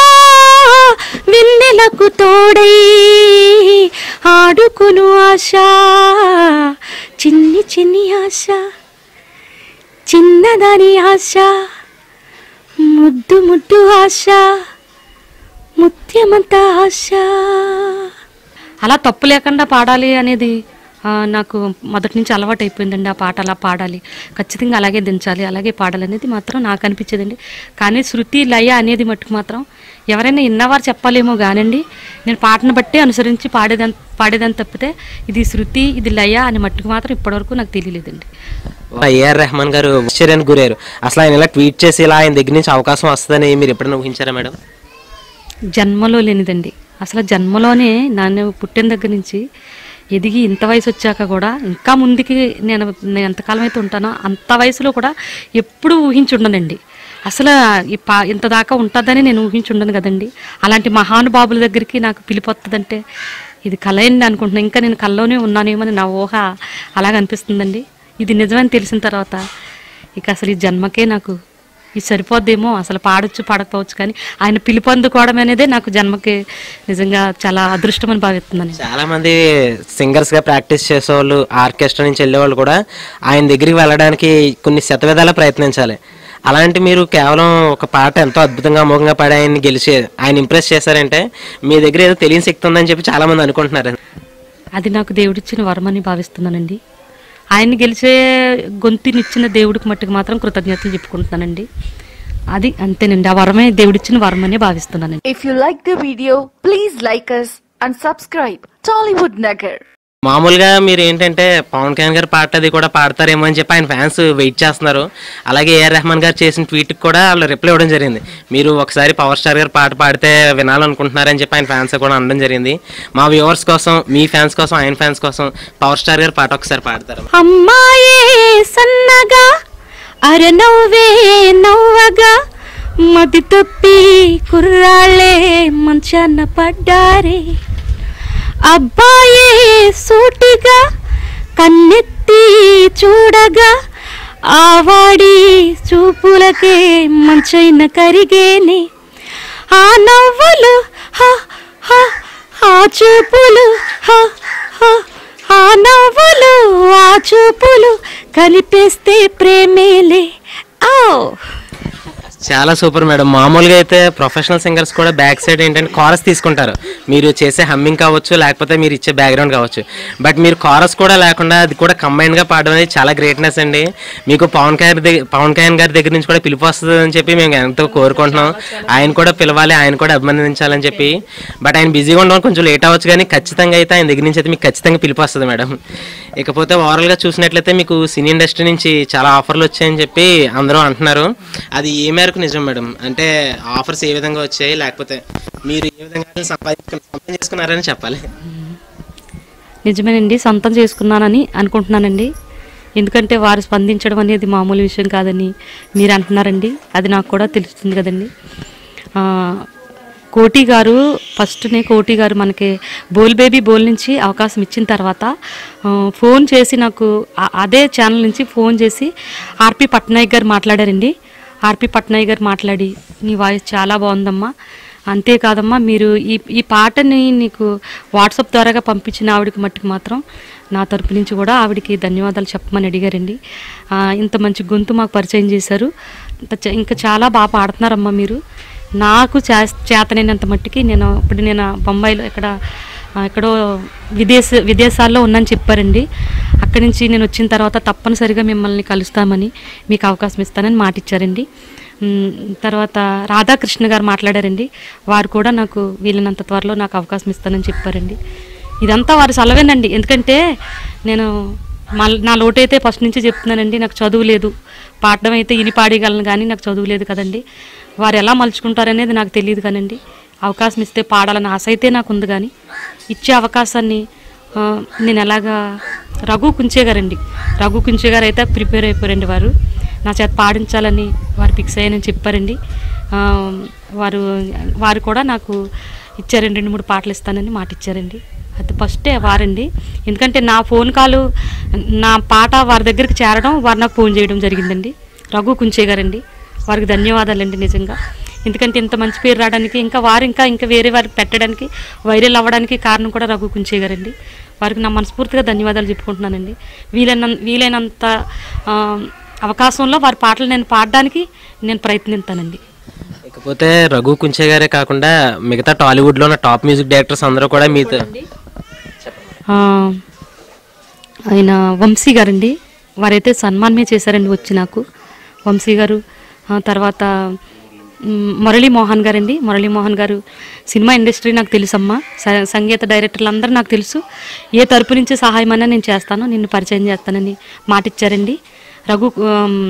వెన్నెలకు తోడై ఆడుకును ఆశ చిన్ని చిన్ని ఆశ చిన్నదాని ఆశ ముద్దు ముద్దు ఆశ ముత్యమంత ఆశ అలా తప్పు లేకుండా పాడాలి అనేది ఆ, నాకు మొదటి నుంచి అలవాటు అయిపోయిందండి ఆ పాట అలా పాడాలి ఖచ్చితంగా అలాగే దించాలి అలాగే పాడాలి అనేది మాత్రం నాకు అనిపించేదండి కానీ శృతి లయ అనేది మట్టుకు మాత్రం ఎవరైనా ఇన్నవారు చెప్పాలేమో కానండి నేను పాటను బట్టి అనుసరించి పాడేదని పాడేదని తప్పితే ఇది శృతి ఇది లయ అని మట్టుకు మాత్రం ఇప్పటివరకు నాకు తెలియలేదండి ఏఆర్ రెహమాన్ గారు ఆశ్చర్యానికి గురయ్యారు అసలు ఆయన ఇలా ట్వీట్ చేసి ఇలా ఆయన దగ్గర నుంచి అవకాశం వస్తుందని మీరు ఎప్పుడైనా ఊహించారా మేడం జన్మలో లేనిదండి అసలు జన్మలోనే నన్ను పుట్టిన దగ్గర నుంచి ఎదిగి ఇంత వయసు వచ్చాక కూడా ఇంకా ముందుకి నేను నేను ఎంతకాలం అయితే ఉంటానో అంత వయసులో కూడా ఎప్పుడూ ఊహించుండనండి అసలు ఈ పా ఇంత దాకా ఉంటుందని నేను ఊహించుండను కదండి అలాంటి మహానుభావుల దగ్గరికి నాకు పిలిపొస్తుందంటే ఇది కలయండి అనుకుంటున్నాను ఇంకా నేను కల్లోనే ఉన్నానేమని నా ఊహ అలాగ అనిపిస్తుందండి ఇది నిజమని తెలిసిన తర్వాత ఇక అసలు ఈ జన్మకే నాకు ఇది సరిపోద్దేమో అసలు పాడొచ్చు పాడకపోవచ్చు కానీ ఆయన పిలుపు అందుకోవడం అనేదే నాకు జన్మకి నిజంగా చాలా అదృష్టం అని భావిస్తున్నాను చాలా మంది సింగర్స్ గా ప్రాక్టీస్ చేసేవాళ్ళు ఆర్కెస్ట్రా నుంచి వెళ్ళేవాళ్ళు కూడా ఆయన దగ్గరికి వెళ్ళడానికి కొన్ని శతవిధాల ప్రయత్నించాలి అలాంటి మీరు కేవలం ఒక పాట ఎంతో అద్భుతంగా అమోఘంగా పాడి ఆయన్ని గెలిచి ఆయన ఇంప్రెస్ చేశారంటే మీ దగ్గర ఏదో తెలియని శక్తి ఉందని చెప్పి చాలా మంది అనుకుంటున్నారు అది నాకు దేవుడిచ్చిన వరమని భావిస్తున్నానండి ఆయన్ని గెలిచే గొంతునిచ్చిన దేవుడికి మట్టుకు మాత్రం కృతజ్ఞతలు చెప్పుకుంటున్నానండి అది అంతేనండి ఆ వరమే దేవుడిచ్చిన వరమని భావిస్తున్నానండి If you like the video, please like us and subscribe Tollywood Nagar. మామూలుగా మీరు ఏంటంటే పవన్ కళ్యాణ్ గారు పాట అది కూడా పాడతారేమో అని చెప్పి ఆయన ఫ్యాన్స్ వెయిట్ చేస్తున్నారు అలాగే ఏఆర్ రెహమాన్ గారు చేసిన ట్వీట్కి కూడా వాళ్ళు రిప్లై ఇవ్వడం జరిగింది మీరు ఒకసారి పవర్ స్టార్ గారు పాట పాడితే వినాలనుకుంటున్నారని చెప్పి ఆయన ఫ్యాన్స్ కూడా అనడం జరిగింది మా వ్యూవర్స్ కోసం మీ ఫ్యాన్స్ కోసం ఆయన ఫ్యాన్స్ కోసం పవర్ స్టార్ గారు పాట ఒకసారి పాడతారు అమ్మాయే సన్నగా అరనవ్వే నవ్వగా మది తప్పి కుర్రాళ్ళే మంచాన పడ్డారే అబ్బాయే సూటిగా కన్నెత్తి చూడగా ఆవాడి చూపులకే మంచైన కరిగేనే ఆ నవ్వులు హ హ ఆ చూపులు హ హ ఆ నవ్వులు ఆ చూపులు కలిపేస్తే ప్రేమేలే ఓ చాలా సూపర్ మేడం మామూలుగా అయితే ప్రొఫెషనల్ సింగర్స్ కూడా బ్యాక్ సైడ్ ఏంటంటే కారస్ తీసుకుంటారు మీరు చేసే హమ్మింగ్ కావచ్చు లేకపోతే మీరు ఇచ్చే బ్యాక్గ్రౌండ్ కావచ్చు బట్ మీరు కారస్ కూడా లేకుండా అది కూడా combined గా పాడడం అనేది చాలా గ్రేట్నెస్ అండి మీకు పవన్ కళ్యాణ్ దగ్గర పవన్ కళ్యాణ్ గారి దగ్గర నుంచి కూడా పిలుపు వస్తుంది అని చెప్పి మేము ఎంతో కోరుకుంటున్నాం ఆయన కూడా పిలవాలి ఆయన కూడా అభినందించాలని చెప్పి బట్ ఆయన బిజీగా ఉండడం కొంచెం లేట్ అవ్వచ్చు కానీ ఖచ్చితంగా అయితే ఆయన దగ్గర నుంచి అయితే మీకు ఖచ్చితంగా పిలుపు వస్తుంది మేడం ఇకపోతే ఓవరాల్గా చూసినట్లయితే మీకు సినీ ఇండస్ట్రీ నుంచి చాలా ఆఫర్లు వచ్చాయని చెప్పి అందరూ అంటున్నారు అది ఏ మేరకు నిజం మేడం అంటే ఆఫర్స్ ఏ విధంగా వచ్చాయి లేకపోతే మీరు ఏ విధంగా సంపాదించుకున్న సంపాదించుకున్నారని చెప్పాలి నిజమేనండి సొంతం చేసుకున్నానని అనుకుంటున్నానండి ఎందుకంటే వారు స్పందించడం అనేది మామూలు విషయం కాదని మీరు అంటున్నారండి అది నాకు కూడా తెలుస్తుంది కదండి ఆ, కోటి గారు ఫస్ట్నే కోటి గారు మనకి బోల్ బేబీ బోల్ నుంచి అవకాశం ఇచ్చిన తర్వాత ఆ, ఫోన్ చేసి నాకు ఆ- అదే ఛానల్ నుంచి ఫోన్ చేసి ఆర్పి పట్నాయక్ గారు మాట్లాడారండి ఆర్పి పట్నాయక్ గారు మాట్లాడి నీ వాయిస్ చాలా బాగుందమ్మా అంతేకాదమ్మా మీరు ఈ ఈ పాటని నీకు వాట్సాప్ ద్వారాగా పంపించిన ఆవిడకి మట్టుకు మాత్రం నా తరపు నుంచి కూడా ఆవిడకి ధన్యవాదాలు చెప్పమని అడిగారండి ఆ, ఇంత మంచి గొంతు మాకు పరిచయం చేశారు ఇంత చ- ఇంకా చాలా బాగా పాడుతున్నారమ్మా మీరు నాకు చే చేతనైనంత మట్టుకి నేను ఇప్పుడు నేను బొంబాయిలో ఇక్కడ ఆ, ఎక్కడో విదేశ విదేశాల్లో ఉన్నాను చెప్పారండి అక్కడి నుంచి నేను వచ్చిన తర్వాత తప్పనిసరిగా మిమ్మల్ని కలుస్తామని మీకు అవకాశం ఇస్తానని మాట ఇచ్చారండి ఉమ్, తర్వాత రాధాకృష్ణ గారు మాట్లాడారండి వారు కూడా నాకు వీలైనంత త్వరలో నాకు అవకాశం ఇస్తానని చెప్పారండి ఇదంతా వారి సెలవేనండి ఎందుకంటే నేను మల్- నా లోటైతే ఫస్ట్ నుంచి చెప్తున్నానండి నాకు చదువు లేదు పాడడం అయితే ఇని పాడగలను కానీ నాకు చదువు లేదు కదండి వారు ఎలా మలుచుకుంటారనేది నాకు తెలియదు కానండి అవకాశం ఇస్తే పాడాలని ఆశ అయితే నాకు ఉంది కానీ ఇచ్చే అవకాశాన్ని ఆ, నేను ఎలాగా రఘు కుంచే గారండి రఘు కుంచే గారు అయితే ప్రిపేర్ అయిపోయారండి వారు నా చేత పాడించాలని వారు ఫిక్స్ అయ్యానని చెప్పారండి ఆ, వారు వారు కూడా నాకు ఇచ్చారండి రెండు మూడు పాటలు ఇస్తానని మాట ఇచ్చారండి అది ఫస్టే వారండి ఎందుకంటే నా ఫోన్ కాల్ నా పాట వారి దగ్గరికి చేరడం వారు నాకు ఫోన్ చేయడం జరిగిందండి రఘు కుంచే గారండి వారికి ధన్యవాదాలండి నిజంగా ఎందుకంటే ఇంత మంచి పేరు రావడానికి ఇంకా వారు ఇంకా ఇంకా వేరే వారికి పెట్టడానికి వైరల్ అవ్వడానికి కారణం కూడా రఘు కుంచే గారండి వారికి నా మనస్ఫూర్తిగా ధన్యవాదాలు చెప్పుకుంటున్నానండి వీలైన వీలైనంత ఆ, అవకాశంలో వారి పాటలు నేను పాడడానికి నేను ప్రయత్నిస్తానండి ఇకపోతే రఘు కుంచే గారే కాకుండా మిగతా టాలీవుడ్లో ఉన్న టాప్ మ్యూజిక్ డైరెక్టర్స్ అందరూ కూడా మీతో ఆ, ఆయన వంశీ గారండి వారైతే సన్మానమే చేశారండి వచ్చి నాకు వంశీ గారు ఆ తర్వాత మ్, మురళీ మోహన్ గారండి మురళీ మోహన్ గారు సినిమా ఇండస్ట్రీ నాకు తెలుసమ్మా స- సంగీత డైరెక్టర్లు అందరూ నాకు తెలుసు ఏ తరపు నుంచి సహాయం అన్నా నేను చేస్తాను నిన్ను పరిచయం చేస్తానని మాట ఇచ్చారండి రఘు ఆమ్,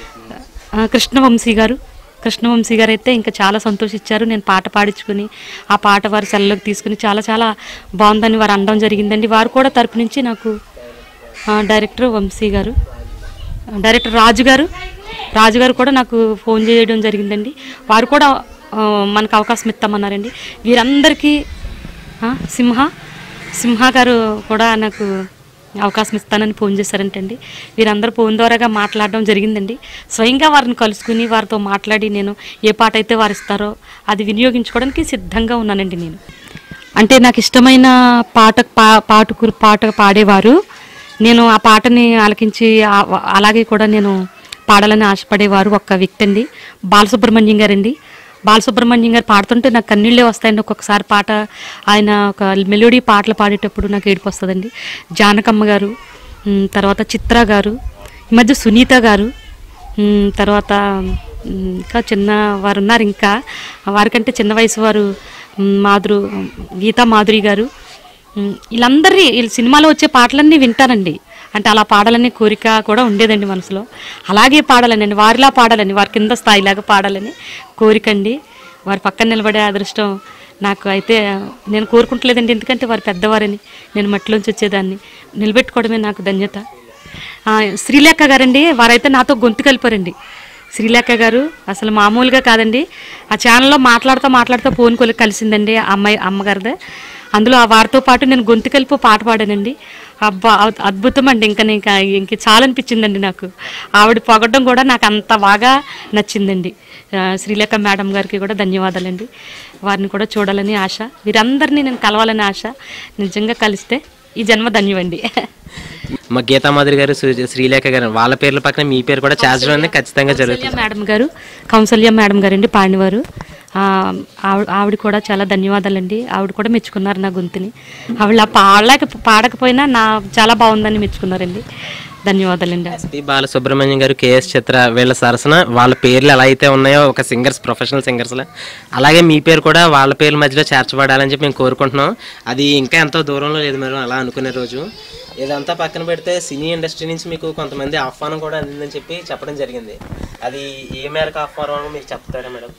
ఆ, కృష్ణవంశీ గారు కృష్ణవంశీ గారు అయితే ఇంకా చాలా సంతోషించారు నేను పాట పాడించుకుని ఆ పాట వారి సెల్లోకి తీసుకుని చాలా చాలా బాగుందని వారు అనడం జరిగిందండి వారు కూడా తరపు నుంచి నాకు ఆ, డైరెక్టర్ వంశీ గారు ఆ, డైరెక్టర్ రాజు గారు రాజు గారు కూడా నాకు ఫోన్ చేయడం జరిగిందండి వారు కూడా ఆ, మనకు అవకాశం ఇస్తామన్నారండి వీరందరికీ ఆ, సింహ సింహ గారు కూడా నాకు అవకాశం ఇస్తానని ఫోన్ చేశారంటండి వీరందరూ ఫోన్ ద్వారాగా మాట్లాడడం జరిగిందండి స్వయంగా వారిని కలుసుకుని వారితో మాట్లాడి నేను ఏ పాట అయితే వారు ఇస్తారో అది వినియోగించుకోవడానికి సిద్ధంగా ఉన్నానండి నేను అంటే నాకు ఇష్టమైన పాట పా పాటకు పాట పాడేవారు నేను ఆ పాటని ఆలకించి ఆ- అలాగే కూడా నేను పాడాలని ఆశపడేవారు ఒక్క వ్యక్తి అండి బాలసుబ్రహ్మణ్యం గారండి బాలసుబ్రహ్మణ్యం గారు పాడుతుంటే నాకు కన్నీళ్ళే వస్తాయండి ఒక్కొక్కసారి పాట ఆయన ఒక మెలోడీ పాటలు పాడేటప్పుడు నాకు ఏడుపు వస్తుందండి జానకమ్మ గారు ఉమ్, తర్వాత చిత్ర గారు ఈ మధ్య సునీత గారు ఉమ్, తర్వాత ఉమ్, ఇంకా చిన్న వారు ఉన్నారు ఇంకా వారికంటే చిన్న వయసు వారు ఉమ్, మాధురు గీతా మాధురి గారు ఉమ్, వీళ్ళందరి వీళ్ళ సినిమాలో వచ్చే పాటలన్నీ వింటానండి అంటే అలా పాడాలనే కోరిక కూడా ఉండేదండి మనసులో అలాగే పాడాలని వారిలా పాడాలని వారి కింద స్థాయిలాగా పాడాలని కోరిక అండి వారి పక్కన నిలబడే అదృష్టం నాకు అయితే నేను కోరుకుంటలేదండి ఎందుకంటే వారు పెద్దవారని నేను మట్టిలోంచి వచ్చేదాన్ని నిలబెట్టుకోవడమే నాకు ధన్యత ఆ, శ్రీలేఖ గారండి వారైతే నాతో గొంతు కలిపారండి శ్రీలేఖ గారు అసలు మామూలుగా కాదండి ఆ ఛానల్లో మాట్లాడుతూ మాట్లాడుతూ ఫోన్ కొలి కలిసిందండి ఆ అమ్మాయి అమ్మగారిదే అందులో ఆ వారితో పాటు నేను గొంతు కలిపి పాట పాడానండి అబ్బా అద్- అద్భుతం అండి ఇంకా ఇంకా ఇంక చాలా అనిపించిందండి నాకు ఆవిడ పొగడం కూడా నాకు అంత బాగా నచ్చిందండి ఆ, శ్రీలేఖ మేడం గారికి కూడా ధన్యవాదాలండి వారిని కూడా చూడాలని ఆశ వీరందరినీ నేను కలవాలని ఆశ నిజంగా కలిస్తే ఈ జన్మ ధన్యమండి మా గీతా మాధురి గారు సు- శ్రీలేఖ గారు వాళ్ళ పేర్ల పక్కన మీ పేరు కూడా చేర్చడం అనేది ఖచ్చితంగా జరుగుతుంది కౌసల్య మేడం గారు కౌసల్య మేడం గారు అండి పాడినవారు ఆ, ఆవిడ ఆవిడ కూడా చాలా ధన్యవాదాలండి ఆవిడ కూడా మెచ్చుకున్నారు నా గొంతుని ఆవిడ పాడలేక పాడకపోయినా నా చాలా బాగుందని మెచ్చుకున్నారండి ధన్యవాదాలండి ఎస్పి బాలసుబ్రహ్మణ్యం గారు కేఎస్ చిత్ర వీళ్ళ సరసన వాళ్ళ పేర్లు ఎలా అయితే ఉన్నాయో ఒక సింగర్స్ ప్రొఫెషనల్ సింగర్స్లో అలాగే మీ పేరు కూడా వాళ్ళ పేర్ల మధ్యలో చేర్చబడాలని చెప్పి మేము కోరుకుంటున్నాం అది ఇంకా ఎంతో దూరంలో లేదు మేడం అలా అనుకునే రోజు ఇదంతా పక్కన పెడితే సినీ ఇండస్ట్రీ నుంచి మీకు కొంతమంది ఆహ్వానం కూడా అందిందని చెప్పి చెప్పడం జరిగింది అది ఏ మేరకు ఆహ్వానం మీకు చెప్తారా మేడం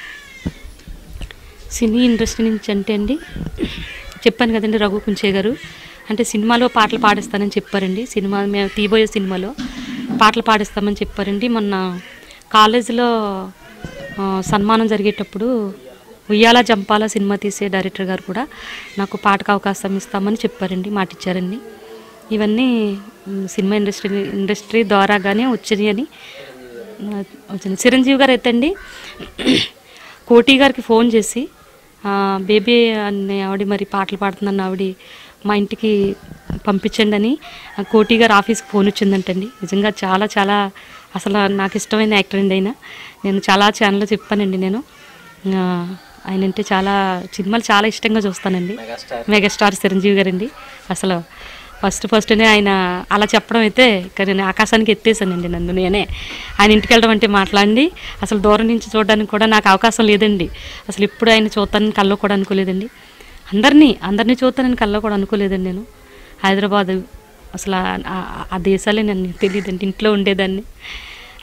సినీ ఇండస్ట్రీ నుంచి అంటే అండి చెప్పాను కదండి రఘు కుంచే గారు అంటే సినిమాలో పాటలు పాడిస్తానని చెప్పారండి సినిమా మేము తీబోయే సినిమాలో పాటలు పాడిస్తామని చెప్పారండి మొన్న కాలేజీలో ఆ, సన్మానం జరిగేటప్పుడు ఉయ్యాల జంపాల సినిమా తీసే డైరెక్టర్ గారు కూడా నాకు పాటకు అవకాశం ఇస్తామని చెప్పారండి మాట ఇచ్చారండి ఇవన్నీ మ్, సినిమా ఇండస్ట్రీ ఇండస్ట్రీ ద్వారాగానే వచ్చినాయి అని ఆ, వచ్చింది చిరంజీవి గారు అయితే అండి కోటి గారికి ఫోన్ చేసి ఆ, బేబీ అనే ఆవిడ మరి పాటలు పాడుతుందన్న ఆవిడ మా ఇంటికి పంపించండి అని ఆ, కోటి గారు ఆఫీస్కి ఫోన్ వచ్చిందంటండి నిజంగా చాలా చాలా అసలు నాకు ఇష్టమైన యాక్టర్ అండి ఆయన నేను చాలా ఛానల్లో చెప్పానండి నేను ఆ, ఆయన అంటే చాలా సినిమాలు చాలా ఇష్టంగా చూస్తానండి మెగాస్టార్ చిరంజీవి గారండి అసలు ఫస్ట్ ఫస్ట్నే ఆయన అలా చెప్పడం అయితే ఇక నేను ఆకాశానికి ఎత్తేసానండి నన్ను నేనే ఆయన ఇంటికి వెళ్ళడం అంటే మాట్లాడి అసలు దూరం నుంచి చూడడానికి కూడా నాకు అవకాశం లేదండి అసలు ఇప్పుడు ఆయన చూస్తానని కల్లో కూడా అనుకోలేదండి అందరినీ అందరినీ చూస్తానని కల్లో కూడా అనుకోలేదండి నేను హైదరాబాద్ అసలు ఆ- ఆ- ఆ దేశాలే నన్ను తెలియదండి ఇంట్లో ఉండేదాన్ని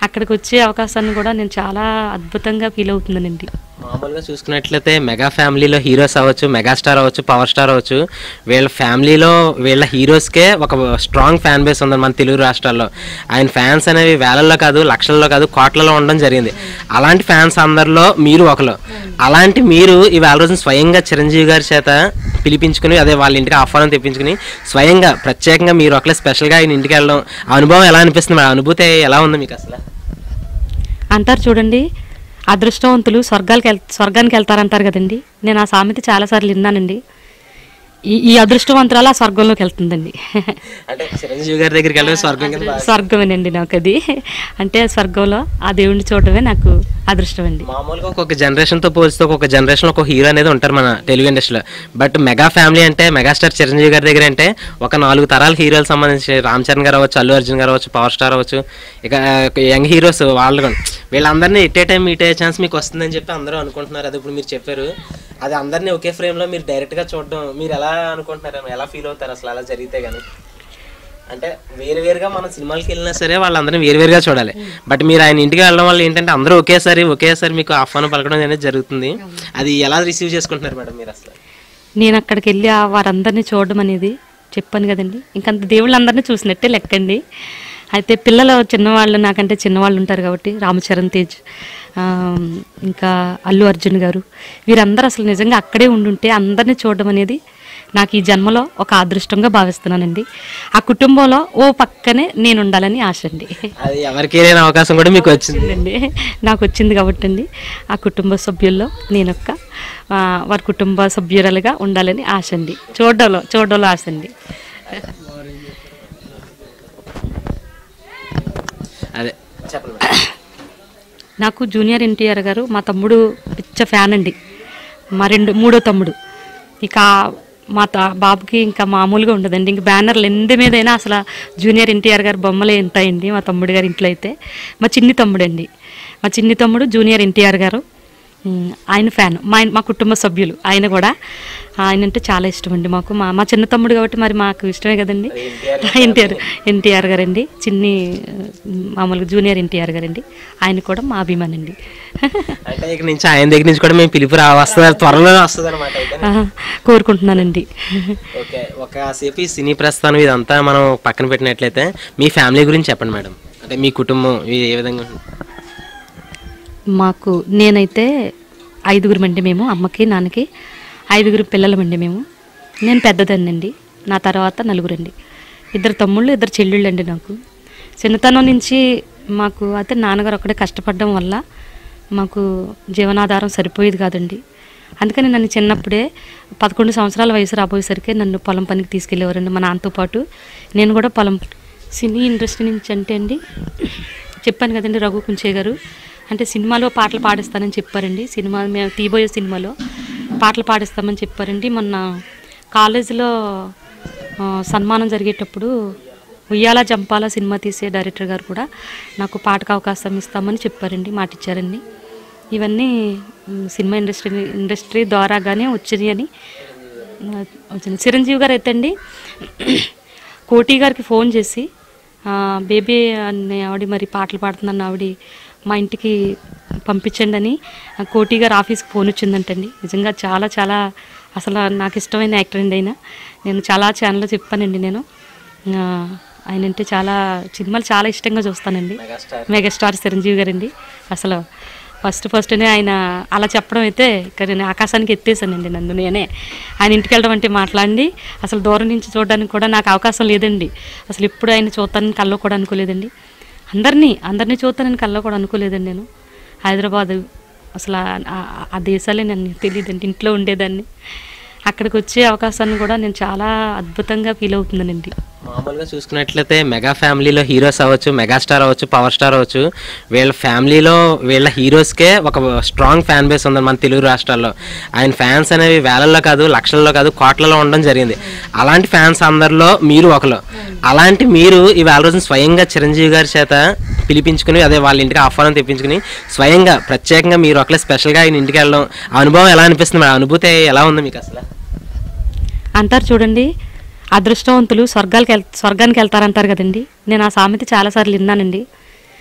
అక్కడికి వచ్చే అవకాశాన్ని కూడా నేను చాలా అద్భుతంగా ఫీల్ అవుతున్నానండి మామూలుగా చూసుకున్నట్లయితే మెగా ఫ్యామిలీలో హీరోస్ అవ్వచ్చు మెగాస్టార్ అవ్వచ్చు పవర్ స్టార్ అవ్వచ్చు వీళ్ళ ఫ్యామిలీలో వీళ్ళ హీరోస్కే ఒక స్ట్రాంగ్ ఫ్యాన్ బేస్ ఉంది మన తెలుగు రాష్ట్రాల్లో ఆయన ఫ్యాన్స్ అనేవి వేలల్లో కాదు లక్షల్లో కాదు కోట్లలో ఉండడం జరిగింది అలాంటి ఫ్యాన్స్ అందరిలో మీరు ఒకరు అలాంటి మీరు ఈ వేల రోజున స్వయంగా చిరంజీవి గారి చేత పిలిపించుకుని అదే వాళ్ళ ఇంటికి ఆహ్వానం తెప్పించుకుని స్వయంగా ప్రత్యేకంగా మీరు ఒకళ్ళే స్పెషల్గా ఆయన ఇంటికి వెళ్ళడం ఆ అనుభవం ఎలా అనిపిస్తుంది ఆ అనుభూతి ఎలా ఉంది మీకు అసలు అంటారు చూడండి అదృష్టవంతులు స్వర్గాలకు వెళ్ స్వర్గానికి వెళ్తారంటారు కదండి నేను ఆ సామెత చాలాసార్లు విన్నానండి ఈ ఈ అదృష్టవంతురాలు ఆ స్వర్గంలోకి వెళ్తుందండి అంటే చిరంజీవి గారి దగ్గరికి వెళ్ళడం స్వర్గం కింద భావిస్తారు. స్వర్గమేనండి నాకు అది అంటే స్వర్గంలో ఆ దేవుడిని చూడటమే నాకు అదృష్టం అండి మామూలుగా ఒక్కొక్క జనరేషన్ తో పోలిస్తే ఒక్కొక్క జనరేషన్ ఒక హీరో అనేది ఉంటారు మన తెలుగు ఇండస్ట్రీలో బట్ మెగా ఫ్యామిలీ అంటే మెగాస్టార్ చిరంజీవి గారి దగ్గర అంటే ఒక నాలుగు తరాల హీరోలు సంబంధించి రామ్ చరణ్ గారు అవ్వచ్చు అల్లు అర్జున్ గారు అవ్వచ్చు పవర్ స్టార్ అవ్వచ్చు ఇక యంగ్ హీరోస్ వాళ్ళు కూడా వీళ్ళందరినీ ఎట్ ఏ టైం మీట్ అయ్యే ఛాన్స్ మీకు వస్తుందని చెప్పి అందరూ అనుకుంటున్నారు అది ఇప్పుడు మీరు చెప్పారు అది అందరినీ ఒకే ఫ్రేమ్ లో మీరు డైరెక్ట్ గా చూడడం మీరు ఎలా అనుకుంటున్నారు ఎలా ఫీల్ అవుతారు అసలు అలా జరిగితే కానీ అంటే వేరు వేరుగా మన సినిమాలకి వెళ్ళినా సరే వాళ్ళందరినీ వేరు వేరుగా చూడాలి బట్ మీరు ఆయన ఇంటికి వెళ్ళడం వల్ల ఏంటంటే అందరూ ఒకేసారి ఒకేసారి మీకు ఆహ్వానం పలకడం అనేది జరుగుతుంది అది ఎలా రిసీవ్ చేసుకుంటున్నారు మేడం మీరు అసలు నేను అక్కడికి వెళ్ళి ఆ వారందరినీ చూడడం అనేది చెప్పాను కదండి ఇంకంత దేవుళ్ళందరినీ చూసినట్టే లెక్కండి అయితే పిల్లలు చిన్నవాళ్ళు నాకంటే చిన్నవాళ్ళు ఉంటారు కాబట్టి రామచరణ్ తేజ్ ఆ, ఇంకా అల్లు అర్జున్ గారు వీరందరూ అసలు నిజంగా అక్కడే ఉండుంటే అందరినీ చూడడం అనేది నాకు ఈ జన్మలో ఒక అదృష్టంగా భావిస్తున్నానండి ఆ కుటుంబంలో ఓ పక్కనే నేను ఉండాలని ఆశ అండి అది ఎవరికి లేని అవకాశం కూడా మీకు వచ్చింది వచ్చిందండి నాకు వచ్చింది కాబట్టి అండి ఆ కుటుంబ సభ్యుల్లో నేను ఒక్క ఆ, వారి కుటుంబ సభ్యురాలుగా ఉండాలని ఆశ అండి చూడడంలో చూడడంలో ఆశ అండి అదే చెప్పండి మేడం. నాకు జూనియర్ ఎన్టీఆర్ గారు మా తమ్ముడు పిచ్చ ఫ్యాన్ అండి మా రెండు మూడో తమ్ముడు ఇక మా త బాబుకి ఇంకా మామూలుగా ఉండదండి ఇంక బ్యానర్లు ఎందు మీదైనా అసలు జూనియర్ ఎన్టీఆర్ గారి బొమ్మలే ఉంటాయండి మా తమ్ముడు గారి ఇంట్లో అయితే మా చిన్ని తమ్ముడు అండి మా చిన్ని తమ్ముడు జూనియర్ ఎన్టీఆర్ గారు ఉమ్, ఆయన ఫ్యాన్ మా ఆయన- మా కుటుంబ సభ్యులు ఆయన కూడా ఆయన అంటే చాలా ఇష్టం అండి మాకు మా మా చిన్న తమ్ముడు కాబట్టి మరి మాకు ఇష్టమే కదండి ఎన్టీఆర్ ఎన్టీఆర్ గారండి చిన్ని ఉమ్, మామూలుగా జూనియర్ ఎన్టీఆర్ గారండి ఆయన కూడా మా అభిమాని అండి అంటే ఇక నుంచి ఆయన దగ్గర నుంచి కూడా మేము పిలుపు రా వస్తుంది త్వరలోనే వస్తుంది అనమాట అయితే ఆహా, కోరుకుంటున్నానండి ఓకే ఒకసేపు ఈ సినీ ప్రస్థానం ఇదంతా మనం పక్కన పెట్టినట్లయితే మీ ఫ్యామిలీ గురించి చెప్పండి మేడం అంటే మీ కుటుంబం ఇది ఏ విధంగా ఉంటుంది? మాకు నేనైతే ఐదుగురమండి మేము అమ్మకి నాన్నకి ఐదుగురు పిల్లలమండి మేము నేను పెద్దదాన్నండి నా తర్వాత నలుగురండి ఇద్దరు తమ్ముళ్ళు ఇద్దరు చెల్లెళ్ళు అండి నాకు చిన్నతనం నుంచి మాకు అయితే నాన్నగారు ఒక్కడే కష్టపడడం వల్ల మాకు జీవనాధారం సరిపోయేది కాదండి అందుకని నన్ను చిన్నప్పుడే పదకొండు సంవత్సరాల వయసు రాబోయేసరికి నన్ను పొలం పనికి తీసుకెళ్ళేవారండి మా నాన్నతో పాటు నేను కూడా పొలం సినీ ఇండస్ట్రీ నుంచి అంటే అండి చెప్పాను కదండి రఘు కుంచే గారు అంటే సినిమాలో పాటలు పాడిస్తానని చెప్పారండి సినిమా మేము తీబోయే సినిమాలో పాటలు పాడిస్తామని చెప్పారండి మొన్న కాలేజీలో ఆ, సన్మానం జరిగేటప్పుడు ఉయ్యాల జంపాల సినిమా తీసే డైరెక్టర్ గారు కూడా నాకు పాటకు అవకాశం ఇస్తామని చెప్పారండి మాట ఇచ్చారండి ఇవన్నీ మ్, సినిమా ఇండస్ట్రీ ఇండస్ట్రీ ద్వారాగానే వచ్చినాయి అని ఆ, వచ్చింది చిరంజీవి గారు అయితే అండి కోటి గారికి ఫోన్ చేసి ఆ, బేబీ అనే ఆవిడ మరి పాటలు పాడుతుందన్న ఆవిడ మా ఇంటికి పంపించండి అని ఆ కోటి గారు ఆఫీస్కి ఫోన్ వచ్చిందంటండి నిజంగా చాలా చాలా అసలు నాకు ఇష్టమైన యాక్టర్ అండి ఆయన నేను చాలా ఛానల్లో చెప్పానండి నేను ఆ, ఆయన అంటే చాలా సినిమాలు చాలా ఇష్టంగా చూస్తానండి మెగాస్టార్ మెగాస్టార్ చిరంజీవి గారండి అసలు ఫస్ట్ ఫస్ట్నే ఆయన అలా చెప్పడం అయితే ఇక నేను ఆకాశానికి ఎత్తేసానండి నన్ను నేనే ఆయన ఇంటికి వెళ్ళడం అంటే మాట్లాడి అసలు దూరం నుంచి చూడడానికి కూడా నాకు అవకాశం లేదండి అసలు ఇప్పుడు ఆయన చూస్తానని కల్లో కూడా అనుకోలేదండి అందరినీ అందరినీ చూస్తానని కల్లో కూడా అనుకోలేదండి నేను హైదరాబాద్ అసలు ఆ- ఆ- ఆ దేశాలే నన్ను తెలియదండి ఇంట్లో ఉండేదాన్ని అక్కడికి వచ్చే అవకాశాన్ని కూడా నేను చాలా అద్భుతంగా ఫీల్ అవుతున్నానండి మామూలుగా చూసుకున్నట్లయితే మెగా ఫ్యామిలీలో హీరోస్ అవ్వచ్చు మెగాస్టార్ అవ్వచ్చు పవర్ స్టార్ అవ్వచ్చు వీళ్ళ ఫ్యామిలీలో వీళ్ళ హీరోస్కే ఒక స్ట్రాంగ్ ఫ్యాన్ బేస్ ఉంది మన తెలుగు రాష్ట్రాల్లో ఆయన ఫ్యాన్స్ అనేవి వేలల్లో కాదు లక్షల్లో కాదు కోట్లలో ఉండడం జరిగింది అలాంటి ఫ్యాన్స్ అందరిలో మీరు ఒకరు అలాంటి మీరు ఈ వేల రోజున స్వయంగా చిరంజీవి గారి చేత పిలిపించుకుని అదే వాళ్ళ ఇంటికి ఆహ్వానం తెప్పించుకుని స్వయంగా ప్రత్యేకంగా మీరు ఒకళ్ళే స్పెషల్గా ఆయన ఇంటికి వెళ్ళడం ఆ అనుభవం ఎలా అనిపిస్తుంది ఆ అనుభూతి ఎలా ఉంది మీకు అసలు అంటారు చూడండి అదృష్టవంతులు స్వర్గాలకు వెళ్ స్వర్గానికి వెళ్తారంటారు కదండి నేను ఆ సామెత చాలాసార్లు విన్నానండి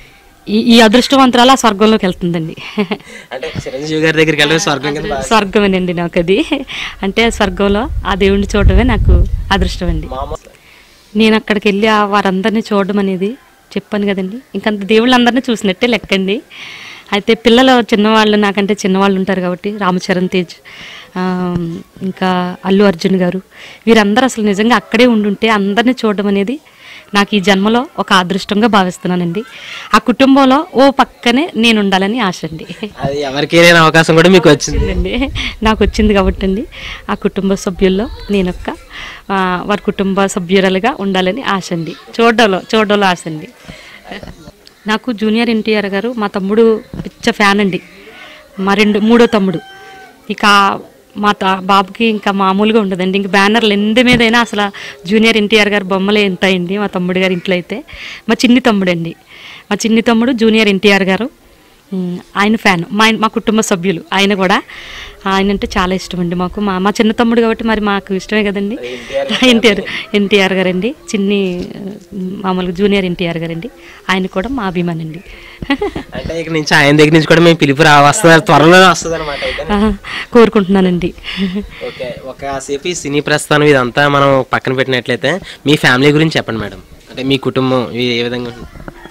ఈ ఈ అదృష్టవంతురాలు ఆ స్వర్గంలోకి వెళ్తుందండి అంటే చిరంజీవి గారి దగ్గరికి వెళ్ళడం స్వర్గం కింద భావిస్తారు. స్వర్గమేనండి నాకు అది అంటే స్వర్గంలో ఆ దేవుణ్ణి చూడటమే నాకు అదృష్టం అండి మామూలు నేను అక్కడికి వెళ్ళి ఆ వారందరినీ చూడడం అనేది చెప్పాను కదండి ఇంకంత దేవుళ్ళందరినీ చూసినట్టే లెక్కండి అయితే పిల్లలు చిన్నవాళ్ళు నాకంటే చిన్నవాళ్ళు ఉంటారు కాబట్టి రామచరణ్ తేజ్ ఆ, ఇంకా అల్లు అర్జున్ గారు వీరందరూ అసలు నిజంగా అక్కడే ఉండుంటే అందరినీ చూడడం అనేది నాకు ఈ జన్మలో ఒక అదృష్టంగా భావిస్తున్నానండి ఆ కుటుంబంలో ఓ పక్కనే నేను ఉండాలని ఆశ అండి అది ఎవరికి లేని అవకాశం కూడా మీకు వచ్చింది వచ్చిందండి నాకు వచ్చింది కాబట్టి అండి ఆ కుటుంబ సభ్యుల్లో నేను ఒక ఆ, వారి కుటుంబ సభ్యురాలుగా ఉండాలని ఆశ అండి చూడడంలో చూడడంలో ఆశ అండి నాకు జూనియర్ ఎన్టీఆర్ గారు మా తమ్ముడు పిచ్చ ఫ్యాన్ అండి మా రెండు మూడో తమ్ముడు ఇక మా తా బాబుకి ఇంకా మామూలుగా ఉండదండి ఇంక బ్యానర్లు ఎందు మీదైనా అసలు జూనియర్ ఎన్టీఆర్ గారి బొమ్మలే ఉంటాయండి మా తమ్ముడు గారి ఇంట్లో అయితే మా చిన్ని తమ్ముడు అండి మా చిన్ని తమ్ముడు జూనియర్ ఎన్టీఆర్ గారు ఉమ్, ఆయన ఫ్యాన్ మా మా కుటుంబ సభ్యులు ఆయన కూడా ఆయన అంటే చాలా ఇష్టం అండి మాకు మా మా చిన్న తమ్ముడు కాబట్టి మరి మాకు ఇష్టమే కదండి ఎన్టీఆర్ ఎన్టీఆర్ గారండి చిన్ని ఉమ్, మామూలుగా జూనియర్ ఎన్టీఆర్ గారండి ఆయన కూడా మా అభిమాని అండి అంటే ఇక నుంచి ఆయన దగ్గర నుంచి కూడా మేము పిలుపు రా వస్తుంది త్వరలోనే వస్తుంది అనమాట అయితే ఆ, కోరుకుంటున్నానండి ఓకే ఒకసేపు ఈ సినీ ప్రస్థానం ఇదంతా మనం పక్కన పెట్టినట్లయితే మీ ఫ్యామిలీ గురించి చెప్పండి మేడం అంటే మీ కుటుంబం ఇది ఏ విధంగా ఉంటుంది?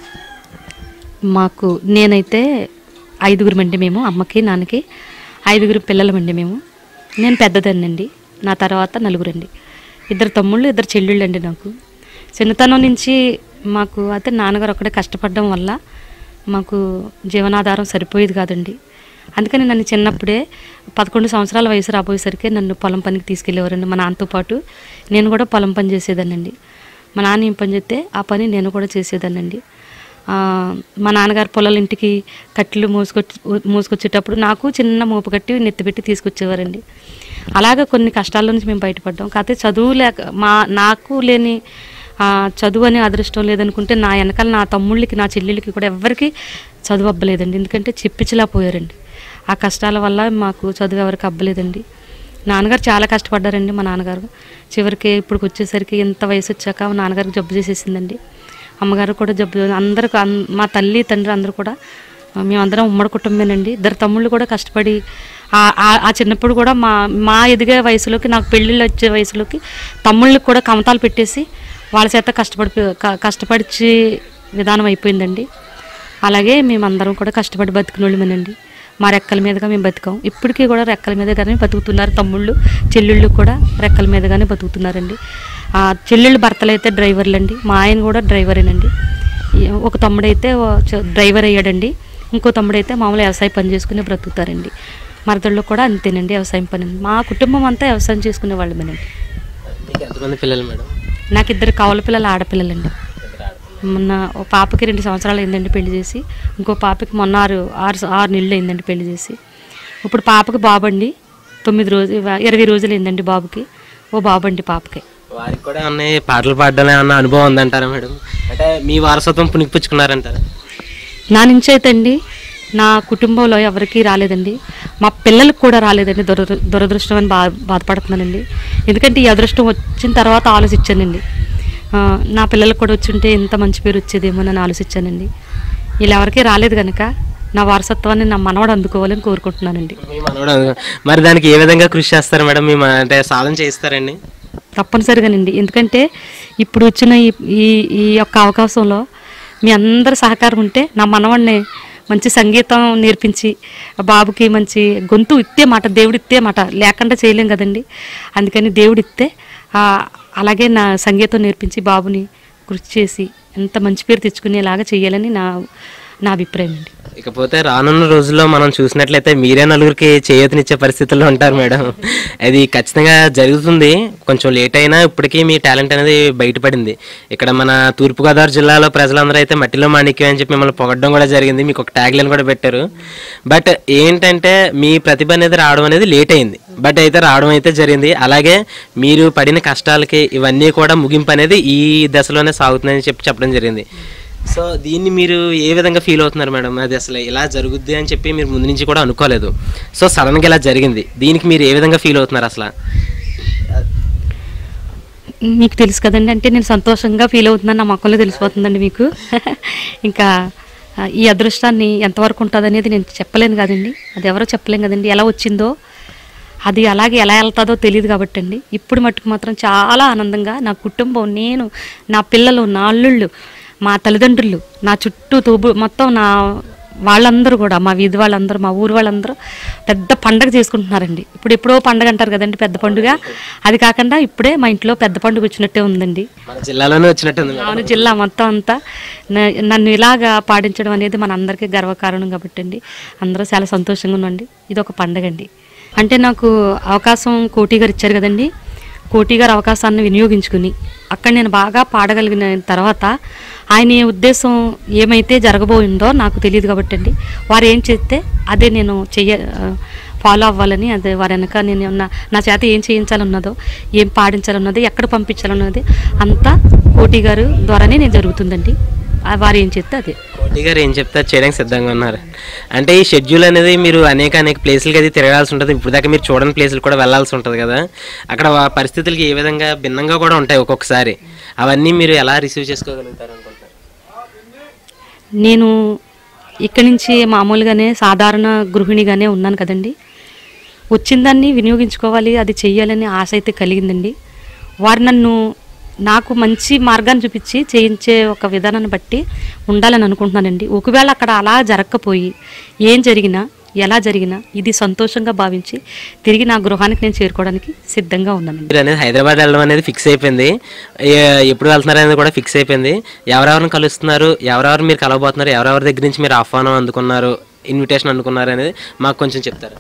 మాకు నేనైతే ఐదుగురమండి మేము అమ్మకి నాన్నకి ఐదుగురు పిల్లలమండి మేము నేను పెద్దదాన్నండి నా తర్వాత నలుగురండి ఇద్దరు తమ్ముళ్ళు ఇద్దరు చెల్లెళ్ళు అండి నాకు చిన్నతనం నుంచి మాకు అయితే నాన్నగారు ఒక్కడే కష్టపడడం వల్ల మాకు జీవనాధారం సరిపోయేది కాదండి అందుకని నన్ను చిన్నప్పుడే పదకొండు సంవత్సరాల వయసు రాబోయేసరికి నన్ను పొలం పనికి తీసుకెళ్ళేవారండి మా నాన్నతో పాటు నేను కూడా పొలం పని చేసేదాన్నండి మా నాన్న ఏం పని చేస్తే ఆ పని నేను కూడా చేసేదాన్నండి ఆ, మా నాన్నగారు పొలాల ఇంటికి కట్టెలు మోసుకొచ్చి మోసుకొచ్చేటప్పుడు నాకు చిన్న మోపు కట్టి నెత్తిపెట్టి తీసుకొచ్చేవారండి అలాగే కొన్ని కష్టాల నుంచి మేము బయటపడ్డాం కాకపోతే చదువు లేక మా నాకు లేని ఆ, చదువు అనే అదృష్టం లేదనుకుంటే నా వెనకాల నా తమ్ముళ్ళకి నా చెల్లెళ్ళకి కూడా ఎవ్వరికి చదువు అబ్బలేదండి ఎందుకంటే చెప్పించలా పోయారండి ఆ కష్టాల వల్ల మాకు చదువు ఎవరికి అబ్బలేదండి నాన్నగారు చాలా కష్టపడ్డారండి మా నాన్నగారు చివరికి ఇప్పుడు వచ్చేసరికి ఎంత వయసు వచ్చాక మా నాన్నగారికి జబ్బు చేసేసిందండి అమ్మగారు కూడా జబ్బు అందరూ అన్- మా తల్లి తండ్రి అందరూ కూడా ఆ, మేమందరం ఉమ్మడి కుటుంబమేనండి ఇద్దరు తమ్ముళ్ళు కూడా కష్టపడి ఆ- ఆ- ఆ చిన్నప్పుడు కూడా మా మా ఎదిగే వయసులోకి నాకు పెళ్ళిళ్ళు వచ్చే వయసులోకి తమ్ముళ్ళకి కూడా కమతాలు పెట్టేసి వాళ్ళ చేత కష్టపడి క- కష్టపడిచే విధానం అయిపోయిందండి అలాగే మేమందరం కూడా కష్టపడి బతికిన వాళ్ళమేనండి మా రెక్కల మీదుగా మేము బతికాం ఇప్పటికీ కూడా రెక్కల మీదగానే బతుకుతున్నారు తమ్ముళ్ళు చెల్లెళ్ళు కూడా రెక్కల మీదగానే బతుకుతున్నారండి ఆ చెల్లెళ్ళు భర్తలు అయితే డ్రైవర్లు అండి మా ఆయన కూడా డ్రైవరేనండి ఈ- ఒక తమ్ముడైతే ఓ చ- డ్రైవర్ అయ్యాడండి ఇంకో తమ్ముడైతే మామూలు వ్యవసాయ పని చేసుకుని బ్రతుకుతారండి మరదళ్ళు కూడా అంతేనండి వ్యవసాయం పని మా కుటుంబం అంతా వ్యవసాయం చేసుకునే వాళ్ళమేనండి మీకు ఎంతమంది పిల్లలు మేడం నాకు ఇద్దరు కవల పిల్లలు ఆడపిల్లలండి మొన్న ఓ పాపకి రెండు సంవత్సరాలు అయిందండి పెళ్లి చేసి ఇంకో పాపకి మొన్న ఆరు ఆరు ఆరు నెలలు అయిందండి పెళ్లి చేసి ఇప్పుడు పాపకి బాబు అండి తొమ్మిది రోజులు ఇరవై రోజులు అయిందండి బాబుకి ఓ బాబు అండి పాపకి వారికి కూడా ఏమన్నా పాటలు పాడడం అన్న అనుభవం ఉందంటారా మేడం అంటే మీ వారసత్వం పుణికిపుచ్చుకున్నారంటారా నా నుంచి అయితే అండి నా కుటుంబంలో ఎవరికీ రాలేదండి మా పిల్లలకు కూడా రాలేదండి దురదృ దురదృష్టం అని బా బాధపడుతున్నానండి ఎందుకంటే ఈ అదృష్టం వచ్చిన తర్వాత ఆలోచించానండి ఆ, నా పిల్లలకు కూడా వచ్చుంటే ఎంత మంచి పేరు వచ్చేదేమోనని ఆలోచించానండి ఇలా ఎవరికీ రాలేదు కనుక నా వారసత్వాన్ని నా మనవడు అందుకోవాలని కోరుకుంటున్నానండి మీ మనవడు మరి దానికి ఏ విధంగా కృషి చేస్తారు మేడం మీ మ- అంటే సాధన చేస్తారండి తప్పనిసరిగానండి ఎందుకంటే ఇప్పుడు వచ్చిన ఈ ఈ ఈ యొక్క అవకాశంలో మీ అందరి సహకారం ఉంటే నా మనవడిని మంచి సంగీతం నేర్పించి ఆ బాబుకి మంచి గొంతు ఇత్తే మాట దేవుడు ఇత్తే మాట లేకుండా చేయలేం కదండి అందుకని దేవుడు ఇస్తే ఆ, అలాగే నా సంగీతం నేర్పించి బాబుని కృషి చేసి ఎంత మంచి పేరు తెచ్చుకునేలాగా చేయాలని నా నా అభిప్రాయం అండి ఇకపోతే రానున్న రోజుల్లో మనం చూసినట్లయితే మీరే నలుగురికి చేయూతనిచ్చే పరిస్థితుల్లో ఉంటారు మేడం అది ఖచ్చితంగా జరుగుతుంది కొంచెం లేట్ అయినా ఇప్పటికీ మీ టాలెంట్ అనేది బయటపడింది ఇక్కడ మన తూర్పుగోదావరి జిల్లాలో ప్రజలందరూ అయితే మట్టిలో మాణిక్యం అని చెప్పి మిమ్మల్ని పొగడడం కూడా జరిగింది మీకు ఒక ట్యాగ్ లైన్ కూడా పెట్టారు బట్ ఏంటంటే మీ ప్రతిభ అనేది రావడం అనేది లేట్ అయింది బట్ అయితే రావడం అయితే జరిగింది అలాగే మీరు పడిన కష్టాలకి ఇవన్నీ కూడా ముగింపు అనేది ఈ దశలోనే సాగుతుందని చెప్పి చెప్పడం జరిగింది సో దీన్ని మీరు ఏ విధంగా ఫీల్ అవుతున్నారు మేడం అది అసలు ఇలా జరుగుద్ది అని చెప్పి మీరు ముందు నుంచి కూడా అనుకోలేదు సో సడన్గా ఇలా జరిగింది దీనికి మీరు ఏ విధంగా ఫీల్ అవుతున్నారు అసలు మీకు తెలుసు కదండి అంటే నేను సంతోషంగా ఫీల్ అవుతున్నాను నా మొక్కలో తెలిసిపోతుందండి మీకు ఇంకా ఆ, ఈ అదృష్టాన్ని ఎంతవరకు ఉంటుంది అనేది నేను చెప్పలేను కదండి అది ఎవరో చెప్పలేం కదండి ఎలా వచ్చిందో అది అలాగే ఎలా వెళ్తుందో తెలియదు కాబట్టి అండి ఇప్పుడు మట్టుకు మాత్రం చాలా ఆనందంగా నా కుటుంబం నేను నా పిల్లలు నా అల్లుళ్ళు మా తల్లిదండ్రులు నా చుట్టూ తోబు మొత్తం నా వాళ్ళందరూ కూడా మా వీధి వాళ్ళందరూ మా ఊరు వాళ్ళందరూ పెద్ద పండగ చేసుకుంటున్నారండి ఇప్పుడు ఎప్పుడో పండగ అంటారు కదండి పెద్ద పండుగ అది కాకుండా ఇప్పుడే మా ఇంట్లో పెద్ద పండుగ వచ్చినట్టే ఉందండి మన జిల్లాలోనే వచ్చినట్టుంది మేడం. అవును జిల్లా మొత్తం అంతా న- నన్ను ఇలాగా పాటించడం అనేది మన అందరికీ గర్వకారణం కాబట్టి అండి అందరూ చాలా సంతోషంగా ఉండండి ఇది ఒక పండగ అండి అంటే నాకు అవకాశం కోటి గారు ఇచ్చారు కదండి కోటి గారు అవకాశాన్ని వినియోగించుకుని అక్కడ నేను బాగా పాడగలిగిన తర్వాత ఆయన ఉద్దేశం ఏమైతే జరగబోయిందో నాకు తెలియదు కాబట్టి అండి వారు ఏం చేస్తే అదే నేను చెయ్య ఫాలో అవ్వాలని అదే వారి వెనక నేను ఉన్న నా చేత ఏం చేయించాలన్నదో ఏం పాడించాలన్నది ఎక్కడ పంపించాలన్నది అంతా కోటి గారు ద్వారానే నేను జరుగుతుందండి ఆ వారు ఏం చెప్తే అదే కోటి గారు ఏం చెప్తారు చేయడానికి సిద్ధంగా ఉన్నారు అంటే ఈ షెడ్యూల్ అనేది మీరు అనేక అనేక ప్లేసులకి అది తిరగాల్సి ఉంటుంది ఇప్పుడు దాకా మీరు చూడని ప్లేసులు కూడా వెళ్ళాల్సి ఉంటుంది కదా అక్కడ వా- పరిస్థితులకి ఏ విధంగా భిన్నంగా కూడా ఉంటాయి ఒక్కొక్కసారి అవన్నీ మీరు ఎలా రిసీవ్ చేసుకోగలుగుతారు అనుకుంటారు నేను ఇక్కడి నుంచి మామూలుగానే సాధారణ గృహిణిగానే ఉన్నాను కదండి వచ్చిందాన్ని వినియోగించుకోవాలి అది చెయ్యాలని ఆశ అయితే కలిగిందండి వారు నన్ను నాకు మంచి మార్గాన్ని చూపించి చేయించే ఒక విధానాన్ని బట్టి ఉండాలని అనుకుంటున్నానండి ఒకవేళ అక్కడ అలా జరగకపోయి ఏం జరిగినా ఎలా జరిగినా ఇది సంతోషంగా భావించి తిరిగి నా గృహానికి నేను చేరుకోవడానికి సిద్ధంగా ఉన్నానండి మీరు అనేది హైదరాబాద్ వెళ్ళడం అనేది ఫిక్స్ అయిపోయింది ఏ- ఎప్పుడు వెళ్తున్నారు అనేది కూడా ఫిక్స్ అయిపోయింది ఎవరెవరిని కలుస్తున్నారు ఎవరెవరు మీరు కలవబోతున్నారు ఎవరెవరి దగ్గర నుంచి మీరు ఆహ్వానం అందుకున్నారు ఇన్విటేషన్ అందుకున్నారు అనేది మాకు కొంచెం చెప్తారా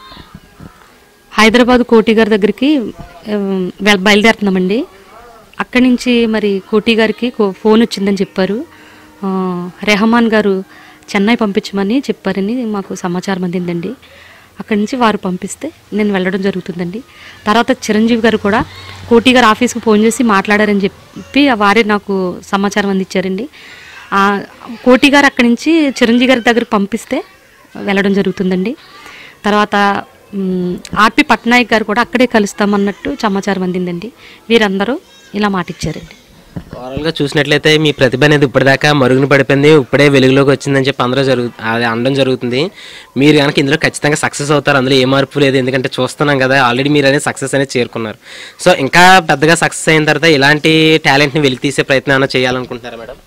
హైదరాబాద్ కోటి గారి దగ్గరికి ఆ, వెళ్- బయలుదేరుతున్నామండి అక్కడి నుంచి మరి కోటి గారికి కో- ఫోన్ వచ్చిందని చెప్పారు ఆ, రెహమాన్ గారు చెన్నై పంపించమని చెప్పారని మాకు సమాచారం అందిందండి అక్కడి నుంచి వారు పంపిస్తే నేను వెళ్ళడం జరుగుతుందండి తర్వాత చిరంజీవి గారు కూడా కోటి గారు ఆఫీస్కి ఫోన్ చేసి మాట్లాడారని చెప్పి వారే నాకు సమాచారం అందించారండి ఆ, కోటి గారు అక్కడి నుంచి చిరంజీవి గారి దగ్గరికి పంపిస్తే వెళ్ళడం జరుగుతుందండి తర్వాత మ్, ఆర్పి పట్నాయక్ గారు కూడా అక్కడే కలుస్తామన్నట్టు సమాచారం అందిందండి వీరందరూ ఇలా మాటిచ్చారండి ఓవరాల్గా చూసినట్లయితే మీ ప్రతిభ అనేది ఇప్పటిదాకా మరుగున పడిపోయింది ఇప్పుడే వెలుగులోకి వచ్చిందని చెప్పి అందరూ జరుగు అది అనడం జరుగుతుంది మీరు కనుక ఇందులో ఖచ్చితంగా సక్సెస్ అవుతారు అందులో ఏ మార్పు లేదు ఎందుకంటే చూస్తున్నాం కదా ఆల్రెడీ మీరు అనేది సక్సెస్ అనేది చేరుకున్నారు సో ఇంకా పెద్దగా సక్సెస్ అయిన తర్వాత ఇలాంటి టాలెంట్ని వెలికి తీసే ప్రయత్నం ఏమైనా చేయాలనుకుంటున్నారా మేడం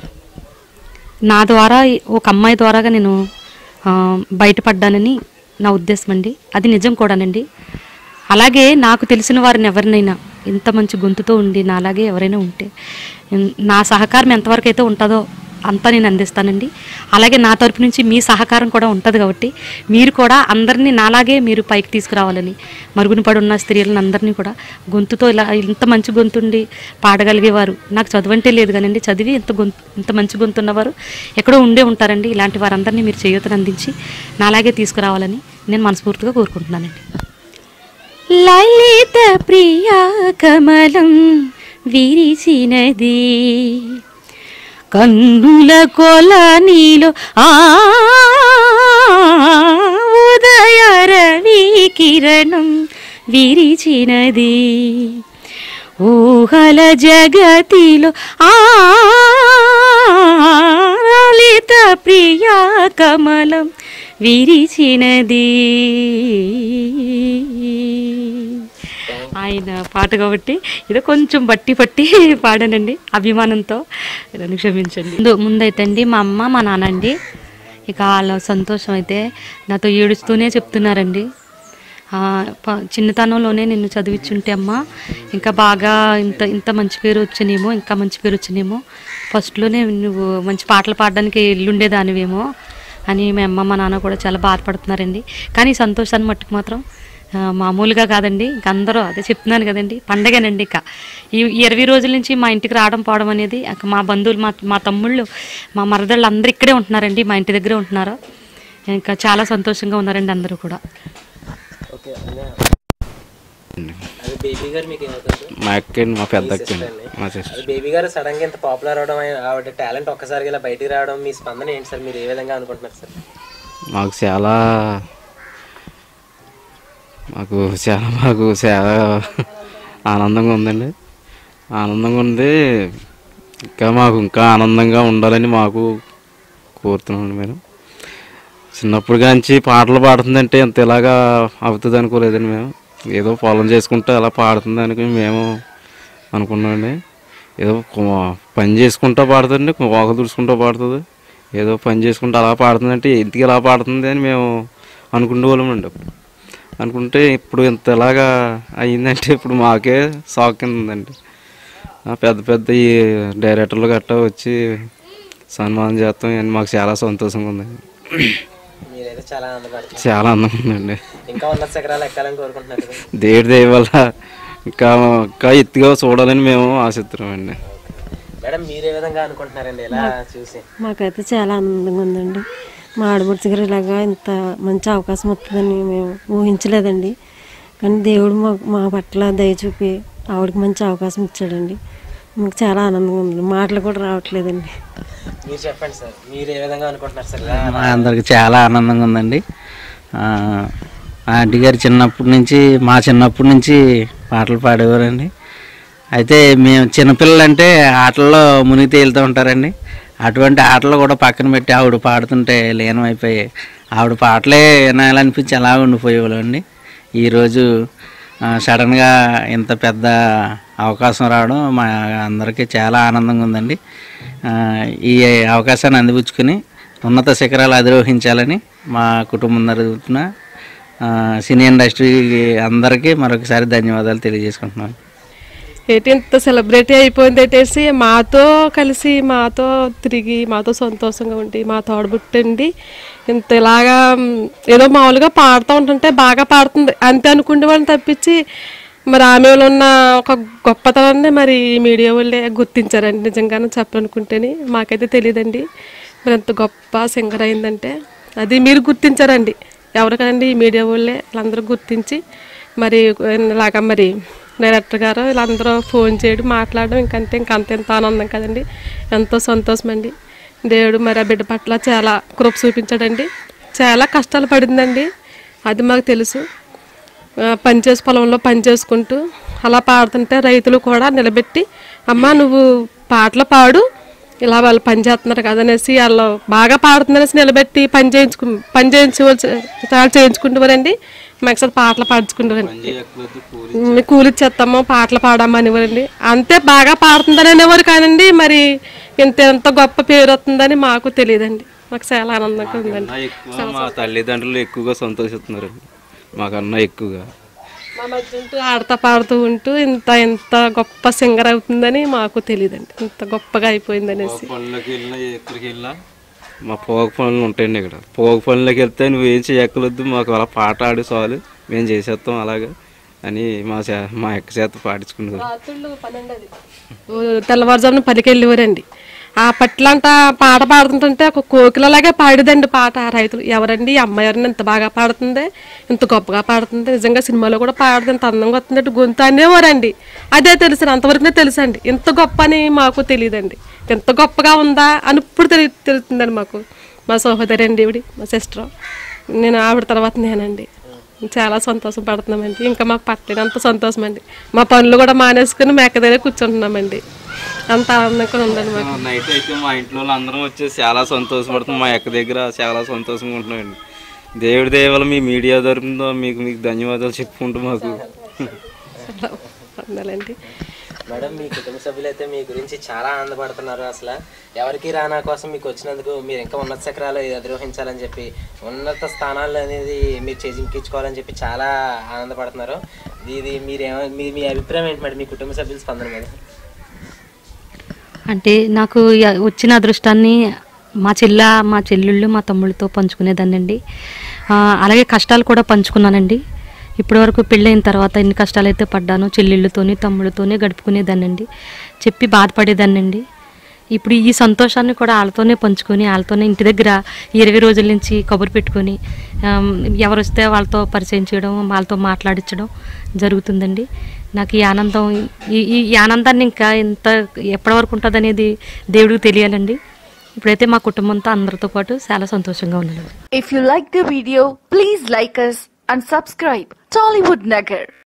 నా ద్వారా ఒక అమ్మాయి ద్వారాగా నేను ఆ, బయటపడ్డానని నా ఉద్దేశం అండి అది నిజం కూడానండి అలాగే నాకు తెలిసిన వారిని ఎవరినైనా ఇంత మంచి గొంతుతో ఉండి నా అలాగే ఎవరైనా ఉంటే ఉమ్, నా సహకారం ఎంతవరకు అయితే ఉంటుందో అంతా నేను అందిస్తానండి అలాగే నా తరపు నుంచి మీ సహకారం కూడా ఉంటుంది కాబట్టి మీరు కూడా అందరినీ నాలాగే మీరు పైకి తీసుకురావాలని మరుగున పడి ఉన్న స్త్రీలను అందరినీ కూడా గొంతుతో ఇలా ఇంత మంచి గొంతుండి పాడగలిగేవారు నాకు చదువు అంటే లేదు కానండి చదివి ఇంత గొంతు ఇంత మంచి గొంతు ఉన్నవారు ఎక్కడో ఉండే ఉంటారండి ఇలాంటి వారందరినీ మీరు చేయూతను అందించి నాలాగే తీసుకురావాలని నేను మనస్ఫూర్తిగా కోరుకుంటున్నానండి లలిత ప్రియా కమలం విరిచినది కన్నుల కొల నీలో ఆ ఉదయ రవి కిరణం విరిచినది ఊహల జగతిలో ఆలిత ప్రియా కమలం విరిచినది ఆయన పాట కాబట్టి ఏదో కొంచెం బట్టి పట్టి పాడానండి అభిమానంతో నన్ను క్షమించండి ముందు ముందైతే అండి మా అమ్మ మా నాన్న అండి ఇక వాళ్ళ సంతోషం అయితే నాతో ఏడుస్తూనే చెప్తున్నారండి ఆ, ప- చిన్నతనంలోనే నిన్ను చదివించుంటే అమ్మ ఇంకా బాగా ఇంత ఇంత మంచి పేరు వచ్చనేమో ఇంకా మంచి పేరు వచ్చనేమో ఫస్ట్లోనే నువ్వు మంచి పాటలు పాడడానికి ఎల్లుండేదానివేమో అని మా అమ్మ మా నాన్న కూడా చాలా బాధపడుతున్నారండి కానీ ఈ సంతోషాన్ని మట్టుకు మాత్రం ఆ, మామూలుగా కాదండి ఇంక అందరూ అదే చెప్తున్నాను కదండి పండగనండి ఇక ఈ ఈ ఇరవై రోజుల నుంచి మా ఇంటికి రావడం పోవడం అనేది ఇక మా బంధువులు మా మా తమ్ముళ్ళు మా మరదళ్ళు అందరూ ఇక్కడే ఉంటున్నారండి మా ఇంటి దగ్గరే ఉంటున్నారు ఇంకా చాలా సంతోషంగా ఉన్నారండి అందరూ కూడా ఓకే అది బేబీ గారు మీకు ఏమవుతారు మా అక్క అండి, మా పెద్ద అక్క అండి, మా సిస్టర్ అది బేబీ గారు సడన్ గా ఇంత పాపులర్ అవడం ఆవిడ టాలెంట్ ఒక్కసారిగా ఇలా బయటికి రావడం మీ స్పందన ఏంటి సార్ మీరు ఏ విధంగా అనుకుంటున్నారు సార్ మాకు చాలా మాకు చాలా మాకు చాలా ఆనందంగా ఉందండి ఆనందంగా ఉంది ఇంకా మాకు ఇంకా ఆనందంగా ఉండాలని మాకు కోరుతున్నామండి మేము చిన్నప్పుడు కాంచి పాటలు పాడుతుందంటే ఇంత ఇలాగా అవుతుంది అనుకోలేదండి మేము ఏదో పొలం చేసుకుంటూ అలా పాడుతుంది అనుకుని మేము అనుకున్నామండి ఏదో కొ- పని చేసుకుంటూ పాడుతుంది కోక తుడుచుకుంటూ పాడుతుంది ఏదో పని చేసుకుంటూ అలా పాడుతుందంటే ఇంటికి ఇలా పాడుతుంది అని మేము అనుకునే వాళ్ళమండి అప్పుడు అనుకుంటే ఇప్పుడు ఇంత ఇలాగా అయ్యిందంటే ఇప్పుడు మాకే షాక్ కింద ఉందండి ఆ పెద్ద పెద్ద ఈ డైరెక్టర్లు గట్టా వచ్చి సన్మానం చేస్తాం ఇవన్నీ మాకు చాలా సంతోషంగా ఉందండి మీరైతే చాలా ఆనందపడుతున్నారు చాలా ఆనందంగా ఉందండి ఇంకా ఉన్నత శిఖరాలు ఎక్కాలని కోరుకుంటున్నారు కదా. దేవుడి దయ వల్ల ఇంకా ఇంకా ఎత్తుగా చూడాలని మేము ఆశిస్తున్నామండి మేడం మీరు ఏ విధంగా అనుకుంటున్నారండి ఇలా చూసి మాకైతే చాలా ఆనందంగా ఉందండి మా ఆడపడుచు గారు ఇలాగా ఇంత మంచి అవకాశం వస్తుందని మేము ఊహించలేదండి కానీ దేవుడు మా మా పట్ల దయ చూపి ఆవిడకి మంచి అవకాశం ఇచ్చాడండి మాకు చాలా ఆనందంగా ఉంది మాటలు కూడా రావట్లేదండి మీరు చెప్పండి సార్ మీరు ఏ విధంగా అనుకుంటున్నారు సార్ ఇలా మా అందరికి చాలా ఆనందంగా ఉందండి ఆ, ఆంటీ గారు చిన్నప్పటి నుంచి మా చిన్నప్పటి నుంచి పాటలు పాడేవారండి అయితే మేము చిన్నపిల్లలు అంటే ఆటల్లో మునిగి తేలుతూ ఉంటారండి అటువంటి ఆటలు కూడా పక్కన పెట్టి ఆవిడ పాడుతుంటే లీనమైపోయి ఆవిడ పాటలే వినాలనిపించి అలా ఉండిపోయేవాళ్ళండి ఈరోజు ఆ, సడన్గా ఇంత పెద్ద అవకాశం రావడం మా అందరికీ చాలా ఆనందంగా ఉందండి ఆ, ఈ అవకాశాన్ని అందిపుచ్చుకుని ఉన్నత శిఖరాలు అధిరోహించాలని మా కుటుంబం తరపున ఆ, సినీ ఇండస్ట్రీ అందరికీ మరొకసారి ధన్యవాదాలు తెలియజేసుకుంటున్నాను ఏంటి ఇంత సెలబ్రిటీ అయిపోయింది ఏంటేసి మాతో కలిసి మాతో తిరిగి మాతో సంతోషంగా ఉండి మా తోడబుట్టండి ఇంత ఇలాగా మ్, ఏదో మామూలుగా పాడుతూ ఉంటుంటే బాగా పాడుతుంది అంతే అనుకునే వాళ్ళని తప్పించి మరి ఆమెలో ఉన్న ఒక గొప్పతనాన్ని మరి ఈ మీడియా వాళ్ళే గుర్తించారండి నిజంగానే చెప్పాలనుకుంటేని మాకైతే తెలియదండి మరి ఎంత గొప్ప సింగర్ అయిందంటే అది మీరు గుర్తించారండి ఎవరికండి ఈ మీడియా వాళ్ళే వాళ్ళందరూ గుర్తించి మరి ఇలాగా మరి డైరెక్టర్ గారు వీళ్ళందరూ ఫోన్ చేయడం మాట్లాడడం ఇంకంతే ఇంకంత ఎంత ఆనందం కదండి ఎంతో సంతోషం అండి దేవుడు మరి ఆ బిడ్డ పట్ల చాలా కృప చూపించాడండి చాలా కష్టాలు పడిందండి అది మాకు తెలుసు ఆ, పని చేసి పొలంలో పని చేసుకుంటూ అలా పాడుతుంటే రైతులు కూడా నిలబెట్టి అమ్మ నువ్వు పాటలు పాడు ఇలా వాళ్ళు పని చేస్తున్నారు కదనేసి వాళ్ళు బాగా పాడుతుందనేసి నిలబెట్టి పని చేయించుకు పని చేయించవలసి చాలా చేయించుకుంటున్నారండి మాకు అసలు పాటలు పాడించుకుంటారండి మీకు కూలి ఇచ్చేస్తాము పాటలు పాడమ్మా అనేవారండి అంతే బాగా పాడుతుందని అనేవారు కానండి మరి ఇంత ఎంత గొప్ప పేరు వస్తుందని మాకు తెలియదండి మాకు చాలా ఆనందంగా ఉందండి అన్న ఎక్కువ మా తల్లిదండ్రులు ఎక్కువగా సంతోషిస్తున్నారండి మాకన్నా ఎక్కువగా మా మధ్య ఉంటూ ఆడతా పాడుతూ ఉంటూ ఇంత ఇంత గొప్ప సింగర్ అవుతుందని మాకు తెలియదండి ఇంత గొప్పగా అయిపోయిందనేసి పనులకు వెళ్ళినా ఎక్కడికి వెళ్ళినా మా పోగ పనులు ఉంటాయండి ఇక్కడ పోగ పనులకు వెళ్తే నువ్వేం చేయక్కర్లేదు మాకు అలా పాట ఆడి చాలు మేము చేసేస్తాం అలాగా అని మా చే మా యొక్క చేత పాడించుకున్నారు ఓ తెల్లవారుజామున పదికి వెళ్ళేవారండి ఆ పట్లంతా పాట పాడుతుంటే ఒక కోకిలలాగే పాడిదండి పాట ఆ రైతులు ఎవరండి ఈ అమ్మాయి ఎవరిని ఇంత బాగా పాడుతుంది ఇంత గొప్పగా పాడుతుంది నిజంగా సినిమాలో కూడా పాడుతుంది ఇంత అందంగా వస్తుందంటే గొంతు అనేవారండి అదే తెలుసు అంతవరకునే తెలుసండి ఇంత గొప్ప అని మాకు తెలియదండి ఎంత గొప్పగా ఉందా అని ఇప్పుడు తెలి తెలుస్తుందండి మాకు మా సహోదరి అండి ఇవిడి మా సిస్టర్ నేను ఆవిడ తర్వాత నేనండి చాలా సంతోషం పడుతున్నామండి ఇంకా మాకు పట్టలేనంత సంతోషం అండి మా పనులు కూడా మానేసుకుని మేక దగ్గర కూర్చుంటున్నామండి అంత ఆనందంగా ఉందండి మాకు నైట్ అయితే మా ఇంట్లో వాళ్ళు అందరం వచ్చేసి చాలా సంతోషపడుతున్నాం మా యొక్క దగ్గర చాలా సంతోషంగా ఉంటున్నామండి దేవుడి దేవాల మీ మీడియా తరపున మీకు మీకు ధన్యవాదాలు చెప్పుకుంటూ మాకు వందలండి మేడం మీ కుటుంబ సభ్యులు అయితే మీ గురించి చాలా ఆనందపడుతున్నారు అసలు ఎవరికి రానా కోసం మీకు వచ్చినందుకు మీరు ఇంకా ఉన్నత శిఖరాలు అధిరోహించాలని చెప్పి ఉన్నత స్థానాలు అనేది మీరు చేజింకించుకోవాలని చెప్పి చాలా ఆనందపడుతున్నారు ఇది మీరేమో మీ మీ అభిప్రాయం ఏంటి మేడం మీ కుటుంబ సభ్యుల స్పందన మీద అంటే నాకు య- వచ్చిన అదృష్టాన్ని మా చెల్ల మా చెల్లెళ్ళు మా తమ్ముళ్ళతో పంచుకునేదాన్నండి ఆ, అలాగే కష్టాలు కూడా పంచుకున్నానండి ఇప్పటివరకు పెళ్ళైన తర్వాత ఎన్ని కష్టాలు అయితే పడ్డానో చెల్లెళ్ళతోని తమ్ముళ్ళతోనే గడుపుకునేదాన్నండి చెప్పి బాధపడేదాన్నండి ఇప్పుడు ఈ సంతోషాన్ని కూడా వాళ్ళతోనే పంచుకొని వాళ్ళతోనే ఇంటి దగ్గర ఇరవై రోజుల నుంచి కబురు పెట్టుకొని ఆమ్, ఎవరు వస్తే వాళ్ళతో పరిచయం చేయడం వాళ్ళతో మాట్లాడించడం జరుగుతుందండి నాకు ఈ ఆనందం ఈ ఈ ఈ ఆనందాన్ని ఇంకా ఎంత ఎప్పటి వరకు ఉంటుంది అనేది దేవుడికి తెలియాలండి ఇప్పుడైతే మా కుటుంబంతో అందరితో పాటు చాలా సంతోషంగా ఉన్నాను If you like the video, please like us and subscribe Tollywood Nagar.